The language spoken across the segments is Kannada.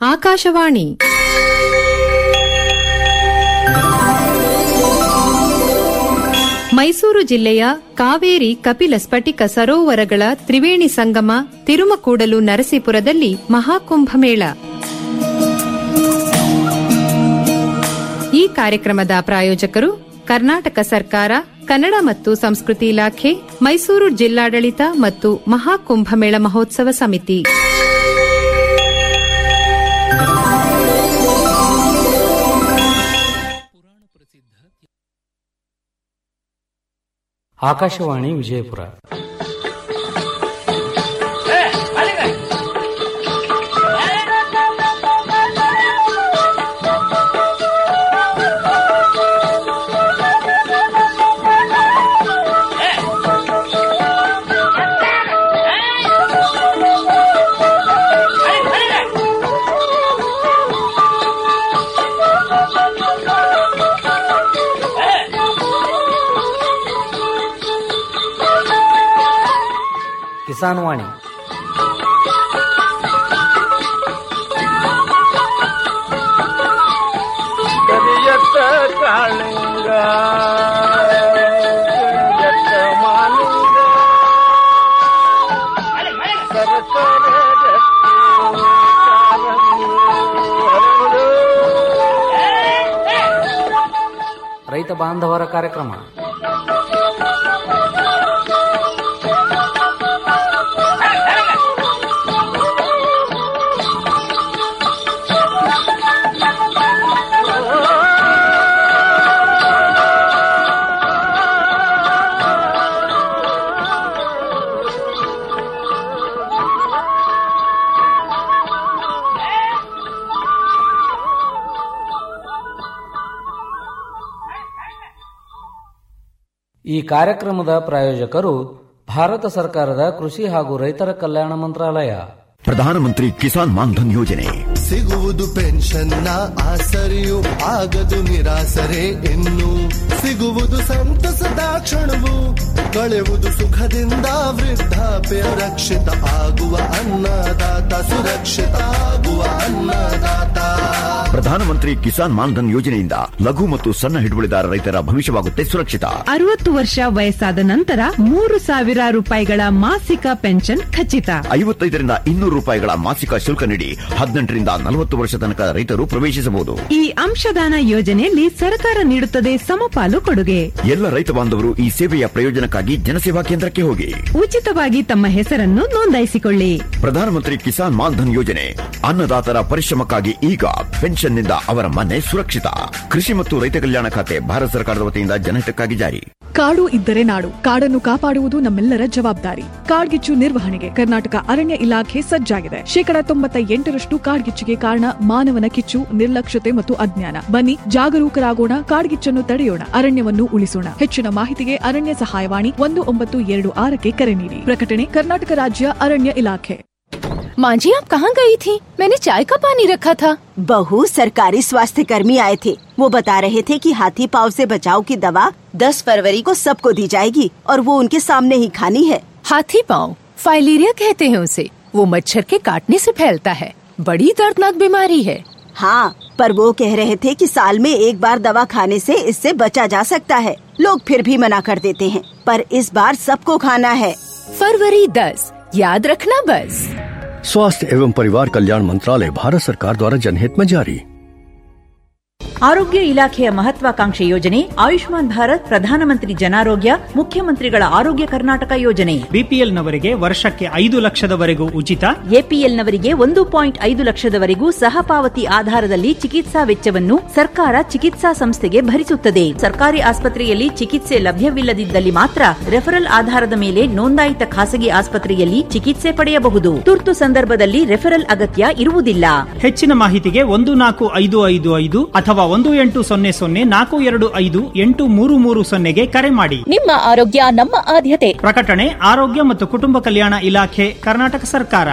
ಆಕಾಶವಾಣಿ ಮೈಸೂರು ಜಿಲ್ಲೆಯ ಕಾವೇರಿ ಕಪಿಲ ಸ್ಫಟಿಕ ಸರೋವರಗಳ ತ್ರಿವೇಣಿ ಸಂಗಮ ತಿರುಮಕೂಡಲು ನರಸೀಪುರದಲ್ಲಿ ಮಹಾಕುಂಭಮೇಳ ಈ ಕಾರ್ಯಕ್ರಮದ ಪ್ರಾಯೋಜಕರು ಕರ್ನಾಟಕ ಸರ್ಕಾರ ಕನ್ನಡ ಮತ್ತು ಸಂಸ್ಕೃತಿ ಇಲಾಖೆ ಮೈಸೂರು ಜಿಲ್ಲಾಡಳಿತ ಮತ್ತು ಮಹಾಕುಂಭಮೇಳ ಮಹೋತ್ಸವ ಸಮಿತಿ ಆಕಾಶವಾಣಿ ವಿಜಯಪುರ ಕಿಸಾನ್ ವಾಣಿ ಕರಿಯತ್ತ ಕಾಳಿಂಗ ಕರಿಯತ್ತ ಮಾಲಿಂಗ ಸರಸರ ಗಟ್ಟಿ ಕಾಲಂಗಿ ಹರಡು. ರೈತ ಬಾಂಧವರ ಕಾರ್ಯಕ್ರಮ ಈ ಕಾರ್ಯಕ್ರಮದ ಪ್ರಾಯೋಜಕರು ಭಾರತ ಸರ್ಕಾರದ ಕೃಷಿ ಹಾಗೂ ರೈತರ ಕಲ್ಯಾಣ ಮಂತ್ರಾಲಯ ಪ್ರಧಾನಮಂತ್ರಿ ಕಿಸಾನ್ ಮಾನ್ಧನ್ ಯೋಜನೆ ಸಿಗುವುದು ಪೆನ್ಷನ್ನ ಆಸರೆಯು ಆಗದು ನಿರಾಸರೆ ಇನ್ನು ಸಿಗುವುದು ಸಂತಸದ ಕ್ಷಣವು ಕಳೆಯುವುದು ಸುಖದಿಂದ ವೃದ್ಧಾಪ್ಯ ರಕ್ಷಿತ ಆಗುವ ಅನ್ನದಾತ ಸುರಕ್ಷಿತ ಆಗುವ ಅನ್ನದಾತ ಪ್ರಧಾನಮಂತ್ರಿ ಕಿಸಾನ್ ಮಾನ್ಧನ್ ಯೋಜನೆಯಿಂದ ಲಘು ಮತ್ತು ಸಣ್ಣ ಹಿಡುವಳಿದಾರ ರೈತರ ಭವಿಷ್ಯವಾಗುತ್ತೆ ಸುರಕ್ಷಿತ ಅರವತ್ತು ವರ್ಷ ವಯಸ್ಸಾದ ನಂತರ ಮೂರು ಸಾವಿರ ರೂಪಾಯಿಗಳ ಮಾಸಿಕ ಪೆನ್ಷನ್ ಖಚಿತ ಐವತ್ತೈದರಿಂದ ಇನ್ನೂರು ರೂಪಾಯಿಗಳ ಮಾಸಿಕ ಶುಲ್ಕ ನೀಡಿ ಹದಿನೆಂಟರಿಂದ ನಲವತ್ತು ವರ್ಷ ತನಕ ರೈತರು ಪ್ರವೇಶಿಸಬಹುದು ಈ ಅಂಶದಾನ ಯೋಜನೆಯಲ್ಲಿ ಸರ್ಕಾರ ನೀಡುತ್ತದೆ ಸಮಪಾಲು ಕೊಡುಗೆ ಎಲ್ಲ ರೈತ ಬಾಂಧವರು ಈ ಸೇವೆಯ ಪ್ರಯೋಜನಕ್ಕಾಗಿ ಜನಸೇವಾ ಕೇಂದ್ರಕ್ಕೆ ಹೋಗಿ ಉಚಿತವಾಗಿ ತಮ್ಮ ಹೆಸರನ್ನು ನೋಂದಾಯಿಸಿಕೊಳ್ಳಿ ಪ್ರಧಾನಮಂತ್ರಿ ಕಿಸಾನ್ ಮಾನ್ಧನ್ ಯೋಜನೆ ಅನ್ನದಾತರ ಪರಿಶ್ರಮಕ್ಕಾಗಿ ಈಗ ಪೆನ್ಷನ್ನಿಂದ ಅವರ ಮನೆ ಸುರಕ್ಷಿತ ಕೃಷಿ ಮತ್ತು ರೈತ ಕಲ್ಯಾಣ ಖಾತೆ ಭಾರತ ಸರ್ಕಾರದ ವತಿಯಿಂದ ಜನಹಿತಕ್ಕಾಗಿ ಜಾರಿ ಕಾಡು ಇದ್ದರೆ ನಾಡು ಕಾಡನ್ನು ಕಾಪಾಡುವುದು ನಮ್ಮೆಲ್ಲರ ಜವಾಬ್ದಾರಿ ಕಾಡ್ಗಿಚ್ಚು ನಿರ್ವಹಣೆಗೆ ಕರ್ನಾಟಕ ಅರಣ್ಯ ಇಲಾಖೆ ಸಜ್ಜಾಗಿದೆ ಶೇಕಡ ತೊಂಬತ್ತ ಎಂಟರಷ್ಟು ಕಾಡ್ಗಿಚ್ಚಿಗೆ ಕಾರಣ ಮಾನವನ ಕಿಚ್ಚು ನಿರ್ಲಕ್ಷ್ಯತೆ ಮತ್ತು ಅಜ್ಞಾನ ಬನ್ನಿ ಜಾಗರೂಕರಾಗೋಣ ಕಾಡ್ಗಿಚ್ಚನ್ನು ತಡೆಯೋಣ ಅರಣ್ಯವನ್ನು ಉಳಿಸೋಣ ಹೆಚ್ಚಿನ ಮಾಹಿತಿಗೆ ಅರಣ್ಯ ಸಹಾಯವಾಣಿ ಒಂದು ಒಂಬತ್ತು ಎರಡು ಆರಕ್ಕೆ ಕರೆ ನೀಡಿ ಪ್ರಕಟಣೆ ಕರ್ನಾಟಕ ರಾಜ್ಯ ಅರಣ್ಯ ಇಲಾಖೆ माँ जी आप कहाँ गई थी मैंने चाय का पानी रखा था बहू सरकारी स्वास्थ्य कर्मी आए थे वो बता रहे थे कि हाथी पाव से बचाव की दवा 10 फरवरी को सबको दी जाएगी और वो उनके सामने ही खानी है हाथी पाँव फाइलेरिया कहते हैं उसे वो मच्छर के काटने से फैलता है बड़ी दर्दनाक बीमारी है हाँ पर वो कह रहे थे कि साल में एक बार दवा खाने से इससे बचा जा सकता है लोग फिर भी मना कर देते हैं पर इस बार सबको खाना है फरवरी दस याद रखना बस स्वास्थ्य एवं परिवार कल्याण मंत्रालय भारत सरकार द्वारा जनहित में जारी ಆರೋಗ್ಯ ಇಲಾಖೆಯ ಮಹತ್ವಾಕಾಂಕ್ಷೆ ಯೋಜನೆ ಆಯುಷ್ಮಾನ್ ಭಾರತ್ ಪ್ರಧಾನಮಂತ್ರಿ ಜನಾರೋಗ್ಯ ಮುಖ್ಯಮಂತ್ರಿಗಳ ಆರೋಗ್ಯ ಕರ್ನಾಟಕ ಯೋಜನೆ ಬಿಪಿಎಲ್ ನವರಿಗೆ ವರ್ಷಕ್ಕೆ ಐದು ಲಕ್ಷದವರೆಗೂ ಉಚಿತ ಎಪಿಎಲ್ನವರಿಗೆ ಒಂದು ಪಾಯಿಂಟ್ ಐದು ಲಕ್ಷದವರೆಗೂ ಸಹಪಾವತಿ ಆಧಾರದಲ್ಲಿ ಚಿಕಿತ್ಸಾ ವೆಚ್ಚವನ್ನು ಸರ್ಕಾರ ಚಿಕಿತ್ಸಾ ಸಂಸ್ಥೆಗೆ ಭರಿಸುತ್ತದೆ ಸರ್ಕಾರಿ ಆಸ್ಪತ್ರೆಯಲ್ಲಿ ಚಿಕಿತ್ಸೆ ಲಭ್ಯವಿಲ್ಲದಿದ್ದಲ್ಲಿ ಮಾತ್ರ ರೆಫರಲ್ ಆಧಾರದ ಮೇಲೆ ನೋಂದಾಯಿತ ಖಾಸಗಿ ಆಸ್ಪತ್ರೆಯಲ್ಲಿ ಚಿಕಿತ್ಸೆ ಪಡೆಯಬಹುದು ತುರ್ತು ಸಂದರ್ಭದಲ್ಲಿ ರೆಫರಲ್ ಅಗತ್ಯ ಇರುವುದಿಲ್ಲ ಹೆಚ್ಚಿನ ಮಾಹಿತಿಗೆ ಒಂದು ನಾಲ್ಕು ಐದು ಐದು ಐದು ಅಥವಾ ಒಂದು ಎಂಟು ಸೊನ್ನೆ ಸೊನ್ನೆ ನಾಲ್ಕು ಎರಡು ಐದು ಎಂಟು ಮೂರು ಮೂರು ಸೊನ್ನೆಗೆ ಕರೆ ಮಾಡಿ ನಿಮ್ಮ ಆರೋಗ್ಯ ನಮ್ಮ ಆದ್ಯತೆ ಪ್ರಕಟಣೆ ಆರೋಗ್ಯ ಮತ್ತು ಕುಟುಂಬ ಕಲ್ಯಾಣ ಇಲಾಖೆ ಕರ್ನಾಟಕ ಸರ್ಕಾರ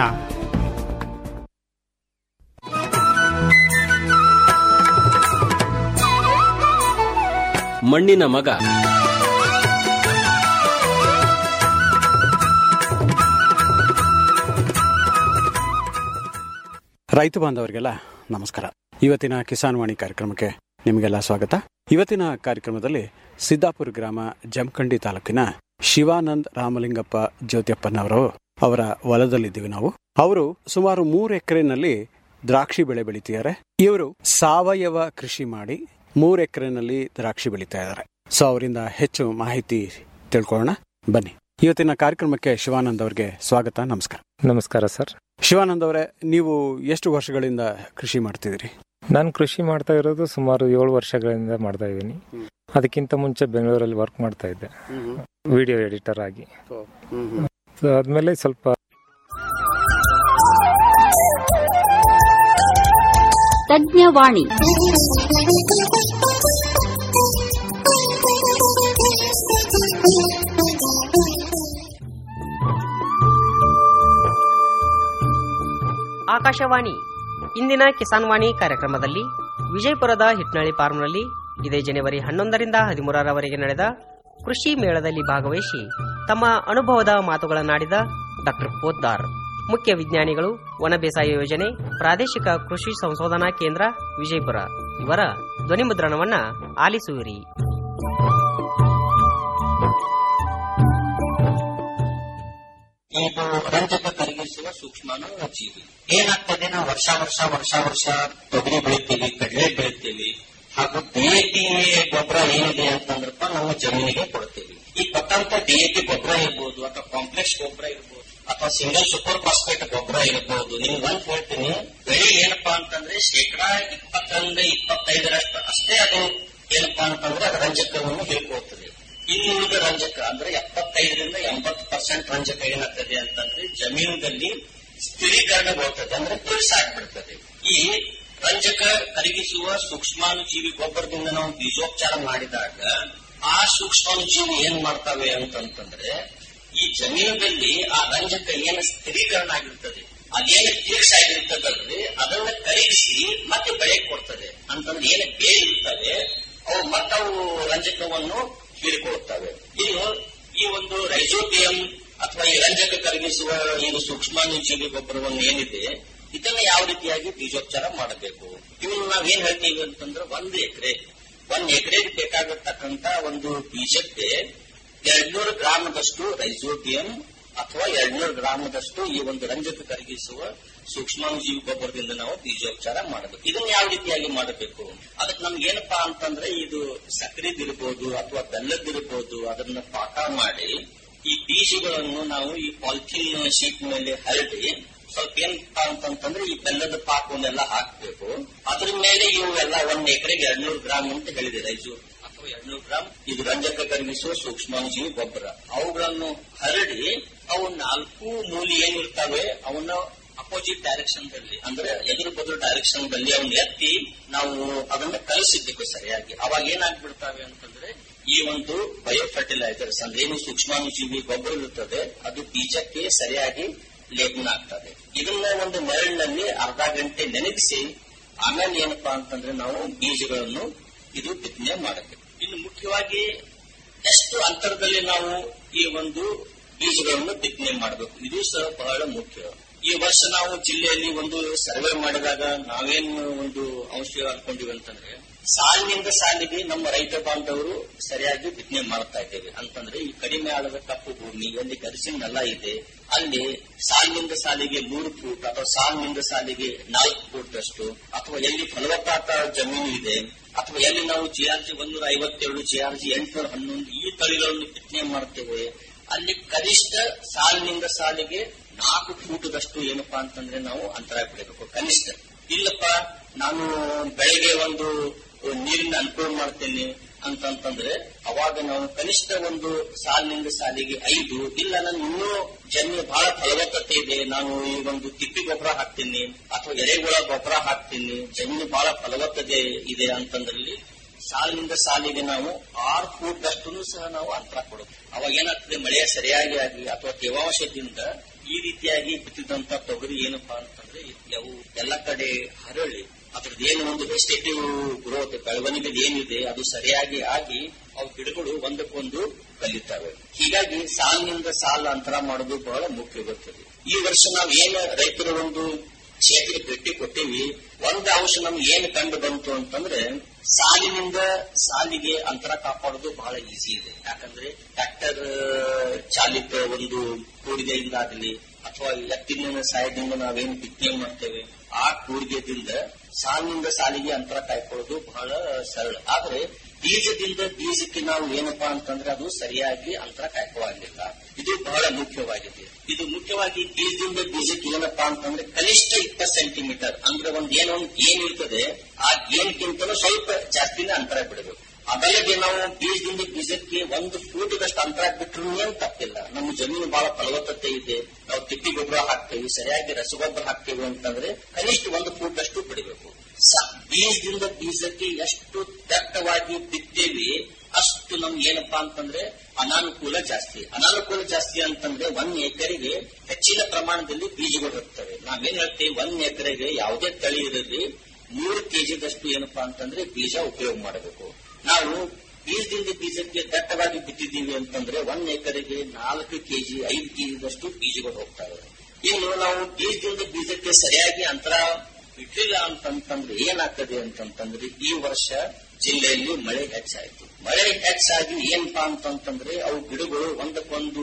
ಮಣ್ಣಿನ ಮಗ ರೈತ ಬಾಂಧವರಿಗೆಲ್ಲ ನಮಸ್ಕಾರ ಇವತ್ತಿನ ಕಿಸಾನ್ ವಾಣಿ ಕಾರ್ಯಕ್ರಮಕ್ಕೆ ನಿಮಗೆಲ್ಲ ಸ್ವಾಗತ ಇವತ್ತಿನ ಕಾರ್ಯಕ್ರಮದಲ್ಲಿ ಸಿದ್ದಾಪುರ ಗ್ರಾಮ ಜಮಖಂಡಿ ತಾಲೂಕಿನ ಶಿವಾನಂದ್ ರಾಮಲಿಂಗಪ್ಪ ಜ್ಯೋತಿಯಪ್ಪನವರು ಅವರ ಹೊಲದಲ್ಲಿದ್ದೀವಿ ನಾವು ಅವರು ಸುಮಾರು ಮೂರು ಎಕರೆನಲ್ಲಿ ದ್ರಾಕ್ಷಿ ಬೆಳೆ ಬೆಳೀತಿದ್ದಾರೆ ಇವರು ಸಾವಯವ ಕೃಷಿ ಮಾಡಿ ಮೂರು ಎಕರೆನಲ್ಲಿ ದ್ರಾಕ್ಷಿ ಬೆಳೀತಾ ಇದ್ದಾರೆ ಸೊ ಅವರಿಂದ ಹೆಚ್ಚು ಮಾಹಿತಿ ತಿಳ್ಕೊಳ್ಳೋಣ ಬನ್ನಿ ಇವತ್ತಿನ ಕಾರ್ಯಕ್ರಮಕ್ಕೆ ಶಿವಾನಂದ್ ಅವರಿಗೆ ಸ್ವಾಗತ ನಮಸ್ಕಾರ ನಮಸ್ಕಾರ ಸರ್ ಶಿವಾನಂದ್ ಅವರೇ ನೀವು ಎಷ್ಟು ವರ್ಷಗಳಿಂದ ಕೃಷಿ ಮಾಡ್ತಿದ್ದೀರಿ ನಾನು ಕೃಷಿ ಮಾಡ್ತಾ ಇರೋದು ಸುಮಾರು ಏಳು ವರ್ಷಗಳಿಂದ ಮಾಡ್ತಾ ಇದ್ದೀನಿ ಅದಕ್ಕಿಂತ ಮುಂಚೆ ಬೆಂಗಳೂರಲ್ಲಿ ವರ್ಕ್ ಮಾಡ್ತಾ ಇದ್ದೆ ವಿಡಿಯೋ ಎಡಿಟರ್ ಆಗಿ So ಆದ್ಮೇಲೆ ಸ್ವಲ್ಪ ತಜ್ಞವಾಣಿ ಆಕಾಶವಾಣಿ ಇಂದಿನ ಕಿಸಾನ್ ವಾಣಿ ಕಾರ್ಯಕ್ರಮದಲ್ಲಿ ವಿಜಯಪುರದ ಹಿಟ್ನಳ್ಳಿ ಫಾರ್ಮ್ನಲ್ಲಿ ಇದೇ ಜನವರಿ ಹನ್ನೊಂದರಿಂದ ಹದಿಮೂರರವರೆಗೆ ನಡೆದ ಕೃಷಿ ಮೇಳದಲ್ಲಿ ಭಾಗವಹಿಸಿ ತಮ್ಮ ಅನುಭವದ ಮಾತುಗಳನ್ನಾಡಿದ ಡಾಕ್ಟರ್ ಪೋದ್ದಾರ್ ಮುಖ್ಯ ವಿಜ್ಞಾನಿಗಳು ವನ ಬೇಸಾಯ ಯೋಜನೆ ಪ್ರಾದೇಶಿಕ ಕೃಷಿ ಸಂಶೋಧನಾ ಕೇಂದ್ರ ವಿಜಯಪುರ ಇವರ ಧ್ವನಿಮುದ್ರಣವನ್ನ ಆಲಿಸುವಿರಿ ಇದು ರಂಜಕ ಕರಗಿಸುವ ಸೂಕ್ಷ್ಮಾಣು ಜೀವಿ ಏನಾಗ್ತದೆ ನಾವು ವರ್ಷ ವರ್ಷ ವರ್ಷ ವರ್ಷ ತೊಗರಿ ಬೆಳಿತೀವಿ ಕಡಲೆ ಬೆಳಿತೀವಿ ಹಾಗೂ ಡಿಎಪಿ ಗೊಬ್ಬರ ಏನಿದೆ ಅಂತಂದ್ರಪ್ಪ ನಾವು ಜಮೀನಿಗೆ ಕೊಡ್ತೀವಿ ಈ ಕೊಟ್ಟಂತ ಡಿಎಪಿ ಗೊಬ್ಬರ ಇರ್ಬೋದು ಅಥವಾ ಕಾಂಪ್ಲೆಕ್ಸ್ ಗೊಬ್ಬರ ಇರ್ಬೋದು ಅಥವಾ ಸಿಂಗಲ್ ಸೂಪರ್ ಫಾಸ್ಫೇಟ್ ಗೊಬ್ಬರ ಇರ್ಬೋದು ನಿಮ್ಗೆ ಒಂದ್ ಹೇಳ್ತೀನಿ ಬೆಳೆ ಏನಪ್ಪಾ ಅಂತಂದ್ರೆ ಶೇಕಡಾ ಇಪ್ಪತ್ತರಿಂದ ಇಪ್ಪತ್ತೈದರಷ್ಟು ಅಷ್ಟೇ ಅದು ಏನಪ್ಪಾ ಅಂತಂದ್ರೆ ಅದು ರಂಜಕವನ್ನು ಹೇಳ್ಕೊಳ್ತದೆ ಇನ್ನು ಉಳಿದ ರಂಜಕ ಅಂದ್ರೆ ಎಪ್ಪತ್ತೈದರಿಂದ ಎಂಬತ್ತು ಪರ್ಸೆಂಟ್ ರಂಜಕ ಏನಾಗ್ತದೆ ಅಂತಂದ್ರೆ ಜಮೀನಿನಲ್ಲಿ ಸ್ಥಿರೀಕರಣಗೊಳ್ತದೆ ಅಂದ್ರೆ ಫಿಕ್ಸ್ ಆಗ್ಬಿಡ್ತದೆ ಈ ರಂಜಕ ಕರಗಿಸುವ ಸೂಕ್ಷ್ಮಾಣುಜೀವಿ ಗೊಬ್ಬರದಿಂದ ನಾವು ಬೀಜೋಪಚಾರ ಮಾಡಿದಾಗ ಆ ಸೂಕ್ಷ್ಮಾಣುಜೀವಿ ಏನ್ ಮಾಡ್ತವೆ ಅಂತಂತಂದ್ರೆ ಈ ಜಮೀನಿನಲ್ಲಿ ಆ ರಂಜಕ ಏನು ಸ್ಥಿರೀಕರಣ ಆಗಿರ್ತದೆ ಅದೇನು ಫಿಕ್ಸ್ ಆಗಿರ್ತದಲ್ರಿ ಅದನ್ನ ಕರಗಿಸಿ ಮತ್ತೆ ಬೆಳೆ ಕೊಡ್ತದೆ ಅಂತಂದ್ರೆ ಏನು ಬೇರೆ ಇರ್ತವೆ ಅವು ಮತ್ತವು ರಂಜಕವನ್ನು ಹೀರಿಕೊಳ್ಳುತ್ತವೆ ಇನ್ನು ಈ ಒಂದು ರೈಜೋಬಿಯಂ ಅಥವಾ ಈ ರಂಜಕ ಕರಗಿಸುವ ಏನು ಸೂಕ್ಷ್ಮಾಣುಜೀವಿ ಗೊಬ್ಬರವನ್ನು ಏನಿದೆ ಇದನ್ನ ಯಾವ ರೀತಿಯಾಗಿ ಬೀಜೋಪಚಾರ ಮಾಡಬೇಕು ಇವನ್ನ ನಾವೇನ್ ಹೇಳ್ತೀವಿ ಅಂತಂದ್ರೆ ಒಂದು ಎಕರೆ ಒಂದ್ ಎಕರೆಗೆ ಬೇಕಾಗಿರ್ತಕ್ಕಂತ ಒಂದು ಬೀಜಕ್ಕೆ ಎರಡ್ನೂರು ಗ್ರಾಮದಷ್ಟು ರೈಜೋಬಿಯಂ ಅಥವಾ ಎರಡ್ನೂರು ಗ್ರಾಮದಷ್ಟು ಈ ಒಂದು ರಂಜಕ ಕರಗಿಸುವ ಸೂಕ್ಷ್ಮಾಣುಜೀವಿ ಗೊಬ್ಬರದಿಂದ ನಾವು ಬೀಜೋಪಚಾರ ಮಾಡಬೇಕು ಇದನ್ನ ಯಾವ ರೀತಿಯಾಗಿ ಮಾಡಬೇಕು ಅದಕ್ಕೆ ನಮ್ಗೆ ಏನಪ್ಪಾ ಅಂತಂದ್ರೆ ಇದು ಸಕ್ಕರೆದಿರ್ಬೋದು ಅಥವಾ ಬೆಲ್ಲದಿರ್ಬೋದು ಅದನ್ನ ಪಾಕ ಮಾಡಿ ಈ ಬೀಜಗಳನ್ನು ನಾವು ಈ ಪಾಲಿಥಿನ್ ಶೀಟ್ ಮೇಲೆ ಹರಡಿ ಸ್ವಲ್ಪ ಏನಪ್ಪಾ ಅಂತಂತಂದ್ರೆ ಈ ಬೆಲ್ಲದ ಪಾಕವನ್ನೆಲ್ಲ ಹಾಕ್ಬೇಕು ಅದ್ರ ಮೇಲೆ ಇವೆಲ್ಲ ಒಂದ್ ಎಕರೆಗೆ ಎರಡ್ನೂರು ಗ್ರಾಮ್ ಅಂತ ಹೇಳಿದೆ ರೈಜು ಅಥವಾ ಎರಡ್ನೂರು ಗ್ರಾಮ್ ಇದು ರಂಜಕ ಕರಗಿಸುವ ಸೂಕ್ಷ್ಮಾಣುಜೀವಿ ಗೊಬ್ಬರ ಅವುಗಳನ್ನು ಹರಡಿ ಅವು ನಾಲ್ಕು ಮೂಲಿ ಏನಿರ್ತವೆ ಅವನ್ನ ಅಪೋಸಿಟ್ ಡೈರೆಕ್ಷನ್ ದಲ್ಲಿ ಅಂದ್ರೆ ಎದುರು ಬದುರು ಡೈರೆಕ್ಷನ್ ದಲ್ಲಿ ಅವನ್ನ ಎತ್ತಿ ನಾವು ಅದನ್ನ ಕಲಿಸಿದ್ದಕ್ಕೆ ಸರಿಯಾಗಿ ಅವಾಗ ಏನಾಗ್ಬಿಡ್ತಾವೆ ಅಂತಂದ್ರೆ ಈ ಒಂದು ಬಯೋ ಫರ್ಟಿಲೈಸರ್ಸ್ ಅಂದ್ರೆ ಏನು ಸೂಕ್ಷ್ಮಾಣುಜೀವಿ ಗೊಬ್ಬರ ಇರುತ್ತದೆ ಅದು ಬೀಜಕ್ಕೆ ಸರಿಯಾಗಿ ಲೇಪನ ಆಗ್ತದೆ ಇದನ್ನ ಒಂದು ಮರಳಿನಲ್ಲಿ ಅರ್ಧ ಗಂಟೆ ನೆನಪಿಸಿ ಆಮೇಲೆ ಏನಪ್ಪಾ ಅಂತಂದ್ರೆ ನಾವು ಬೀಜಗಳನ್ನು ಇದು ಬಿತ್ತನೆ ಮಾಡಬೇಕು ಇನ್ನು ಮುಖ್ಯವಾಗಿ ಎಷ್ಟು ಅಂತರದಲ್ಲಿ ನಾವು ಈ ಒಂದು ಬೀಜಗಳನ್ನು ಬಿತ್ತನೆ ಮಾಡಬೇಕು ಇದು ಸಹ ಬಹಳ ಮುಖ್ಯ ಈ ವರ್ಷ ನಾವು ಜಿಲ್ಲೆಯಲ್ಲಿ ಒಂದು ಸರ್ವೆ ಮಾಡಿದಾಗ ನಾವೇನು ಒಂದು ಅಂಶ ಅನ್ಕೊಂಡಿವಿ ಅಂತಂದ್ರೆ ಸಾಲಿನಿಂದ ಸಾಲಿಗೆ ನಮ್ಮ ರೈತ ಬಾಂಧವರು ಸರಿಯಾಗಿ ಬಿತ್ತನೆ ಮಾಡ್ತಾ ಇದ್ದೇವೆ ಅಂತಂದ್ರೆ ಈ ಕಡಿಮೆ ಆಳದ ಕಪ್ಪು ಭೂಮಿ ಎಲ್ಲಿ ಗರಿಸಿನ ನೆಲ ಇದೆ ಅಲ್ಲಿ ಸಾಲಿನಿಂದ ಸಾಲಿಗೆ ಮೂರು ಫೂಟ್ ಅಥವಾ ಸಾಲಿನಿಂದ ಸಾಲಿಗೆ ನಾಲ್ಕು ಫೂಟ್ ಅಷ್ಟು ಅಥವಾ ಎಲ್ಲಿ ಫಲವತ್ತಾದ ಜಮೀನು ಇದೆ ಅಥವಾ ಎಲ್ಲಿ ನಾವು ಜಿಆರ್ಜಿ ಒಂದೂರ ಐವತ್ತೇಳು ಜಿಆರ್ಜಿ ಎಂಟುನೂರ ಹನ್ನೊಂದು ಈ ತಳಿಗಳನ್ನು ಬಿತ್ತನೆ ಮಾಡ್ತೇವೆ ಅಲ್ಲಿ ಕನಿಷ್ಠ ಸಾಲಿನಿಂದ ಸಾಲಿಗೆ ನಾಲ್ಕು ಫೂಟದಷ್ಟು ಏನಪ್ಪಾ ಅಂತಂದ್ರೆ ನಾವು ಅಂತರ ಬಿಡಬೇಕು ಕನಿಷ್ಠ ಇಲ್ಲಪ್ಪ ನಾನು ಬೆಳೆಗೆ ಒಂದು ನೀರಿನ ಅನುಕೂಲ ಮಾಡ್ತೇನೆ ಅಂತಂತಂದ್ರೆ ಅವಾಗ ನಾವು ಕನಿಷ್ಠ ಒಂದು ಸಾಲಿನಿಂದ ಸಾಲಿಗೆ ಐದು ಇಲ್ಲ ನಾನು ಇನ್ನೂ ಜಮೀನು ಬಹಳ ಫಲವತ್ತತೆ ಇದೆ ನಾನು ಈ ಒಂದು ತಿಪ್ಪಿ ಗೊಬ್ಬರ ಹಾಕ್ತೀನಿ ಅಥವಾ ಎರೆಹುಳ ಗೊಬ್ಬರ ಹಾಕ್ತೀನಿ ಜಮೀನು ಬಹಳ ಫಲವತ್ತತೆ ಇದೆ ಅಂತಂದ್ರಲ್ಲಿ ಸಾಲಿನಿಂದ ಸಾಲಿಗೆ ನಾವು ಆರು ಫೂಟ್ ಅಷ್ಟು ಸಹ ನಾವು ಅಂತರ ಕೊಡಬೇಕು ಅವಾಗ ಏನಾಗ್ತದೆ ಮಳೆಯ ಸರಿಯಾಗಿ ಆಗಿ ಅಥವಾ ತೇವಾಂಶದಿಂದ ಈ ರೀತಿಯಾಗಿ ಬಿತ್ತಿದಂತ ತೊಗರಿ ಏನಪ್ಪಾ ಅಂತಂದ್ರೆ ಅವು ಎಲ್ಲ ಕಡೆ ಹರಳಿ ಅದ್ರದ್ದು ಏನು ಒಂದು ವೆಜಿಟೇಟಿವ್ ಗ್ರೋತ್ ಬೆಳವಣಿಗೆ ಏನಿದೆ ಅದು ಸರಿಯಾಗಿ ಆಗಿ ಅವು ಗಿಡಗಳು ಒಂದಕ್ಕೊಂದು ಕಲಿತಾವೆ ಹೀಗಾಗಿ ಸಾಲಿನಿಂದ ಸಾಲ ಅಂತರ ಮಾಡೋದು ಬಹಳ ಮುಖ್ಯವಾಗುತ್ತದೆ ಈ ವರ್ಷ ನಾವು ಏನು ರೈತರ ಒಂದು ಕ್ಷೇತ್ರಕ್ಕೆ ಭೇಟಿ ಕೊಟ್ಟಿವಿ ಒಂದು ಅಂಶ ನಮ್ಗೆ ಏನ್ ಕಂಡು ಬಂತು ಅಂತಂದ್ರೆ ಸಾಲಿನಿಂದ ಸಾಲಿಗೆ ಅಂತರ ಕಾಪಾಡೋದು ಬಹಳ ಈಸಿ ಇದೆ ಯಾಕಂದ್ರೆ ಟ್ರ್ಯಾಕ್ಟರ್ ಚಾಲಿತ ಒಂದು ಕೂಡಿಗೆಯಿಂದಾಗಲಿ ಅಥವಾ ಎತ್ತಿನ ಸಹಾಯದಿಂದ ನಾವೇನು ಬಿತ್ತನೆ ಮಾಡ್ತೇವೆ ಆ ಕೂಡಿಗೆದಿಂದ ಸಾಲಿನಿಂದ ಸಾಲಿಗೆ ಅಂತರ ಕಾಯ್ಕೊಳ್ಳೋದು ಬಹಳ ಸರಳ ಆದ್ರೆ ಬೀಜದಿಂದ ಬೀಜಕ್ಕೆ ನಾವು ಏನಪ್ಪಾ ಅಂತಂದ್ರೆ ಅದು ಸರಿಯಾಗಿ ಅಂತರ ಕಾಯ್ಕೊಳ್ಳಂಗಿಲ್ಲ ಇದು ಬಹಳ ಮುಖ್ಯವಾಗಿದೆ ಇದು ಮುಖ್ಯವಾಗಿ ಬೀಜದಿಂದ ಬೀಜಕ್ಕೆ ಏನಪ್ಪಾ ಅಂತಂದ್ರೆ ಕನಿಷ್ಠ ಇಪ್ಪತ್ತು ಸೆಂಟಿಮೀಟರ್ ಅಂದ್ರೆ ಒಂದ್ ಏನೋ ಒಂದು ಗೇನ್ ಇರ್ತದೆ ಆ ಗೇನ್ಗಿಂತಲೂ ಸ್ವಲ್ಪ ಜಾಸ್ತಿನೇ ಅಂತರ ಬಿಡಬೇಕು ಅದಲ್ಲದೆ ನಾವು ಬೀಜದಿಂದ ಬೀಜಕ್ಕೆ ಒಂದು ಫೂಟ್ದಷ್ಟು ಅಂತರ ಬಿಟ್ಟರು ಏನ್ ತಪ್ಪಿಲ್ಲ ನಮ್ಮ ಜಮೀನು ಬಹಳ ಫಲವತ್ತತೆ ಇದೆ ನಾವು ತಿಪ್ಪಿ ಗೊಬ್ಬರ ಹಾಕ್ತೇವೆ ಸರಿಯಾಗಿ ರಸಗೊಬ್ಬರ ಹಾಕ್ತೇವೆ ಅಂತಂದ್ರೆ ಕನಿಷ್ಠ ಒಂದು ಫೂಟ್ ಅಷ್ಟು ಬಿಡಬೇಕು ಸ- ಬೀಜದಿಂದ ಬೀಜಕ್ಕೆ ಎಷ್ಟು ದಟ್ಟವಾಗಿ ಬಿತ್ತೇವಿ ಅಷ್ಟು ನಮ್ಗೆ ಏನಪ್ಪಾ ಅಂತಂದ್ರೆ ಅನಾನುಕೂಲ ಜಾಸ್ತಿ ಅನಾನುಕೂಲ ಜಾಸ್ತಿ ಅಂತಂದ್ರೆ ಒಂದ್ ಎಕರೆಗೆ ಹೆಚ್ಚಿನ ಪ್ರಮಾಣದಲ್ಲಿ ಬೀಜಗಳು ಇರ್ತವೆ ನಾವೇನ್ ಹೇಳ್ತೇವೆ ಒಂದ್ ಎಕರೆಗೆ ಯಾವುದೇ ತಳಿ ಇರಲಿ ಮೂರು ಕೆಜಿದಷ್ಟು ಏನಪ್ಪಾ ಅಂತಂದ್ರೆ ಬೀಜ ಉಪಯೋಗ ಮಾಡಬೇಕು ನಾವು ಬೀಜದಿಂದ ಬೀಜಕ್ಕೆ ದಟ್ಟವಾಗಿ ಬಿತ್ತಿದ್ದೀವಿ ಅಂತಂದ್ರೆ ಒಂದ್ ಎಕರೆಗೆ ನಾಲ್ಕು ಕೆಜಿ ಐದು ಕೆಜಿದಷ್ಟು ಬೀಜಗಳು ಹೋಗ್ತವೆ ಇನ್ನು ನಾವು ಬೀಜದಿಂದ ಬೀಜಕ್ಕೆ ಸರಿಯಾಗಿ ಅಂತರ ಬಿಟ್ಟಿಲ್ಲ ಅಂತಂತಂದ್ರೆ ಏನಾಗ್ತದೆ ಅಂತಂತಂದ್ರೆ ಈ ವರ್ಷ ಜಿಲ್ಲೆಯಲ್ಲಿ ಮಳೆ ಹೆಚ್ಚಾಯ್ತು ಮಳೆ ಹೆಚ್ಚಾಗಿ ಏನಪ್ಪಾ ಅಂತಂತಂದ್ರೆ ಅವು ಗಿಡಗಳು ಒಂದಕ್ಕೊಂದು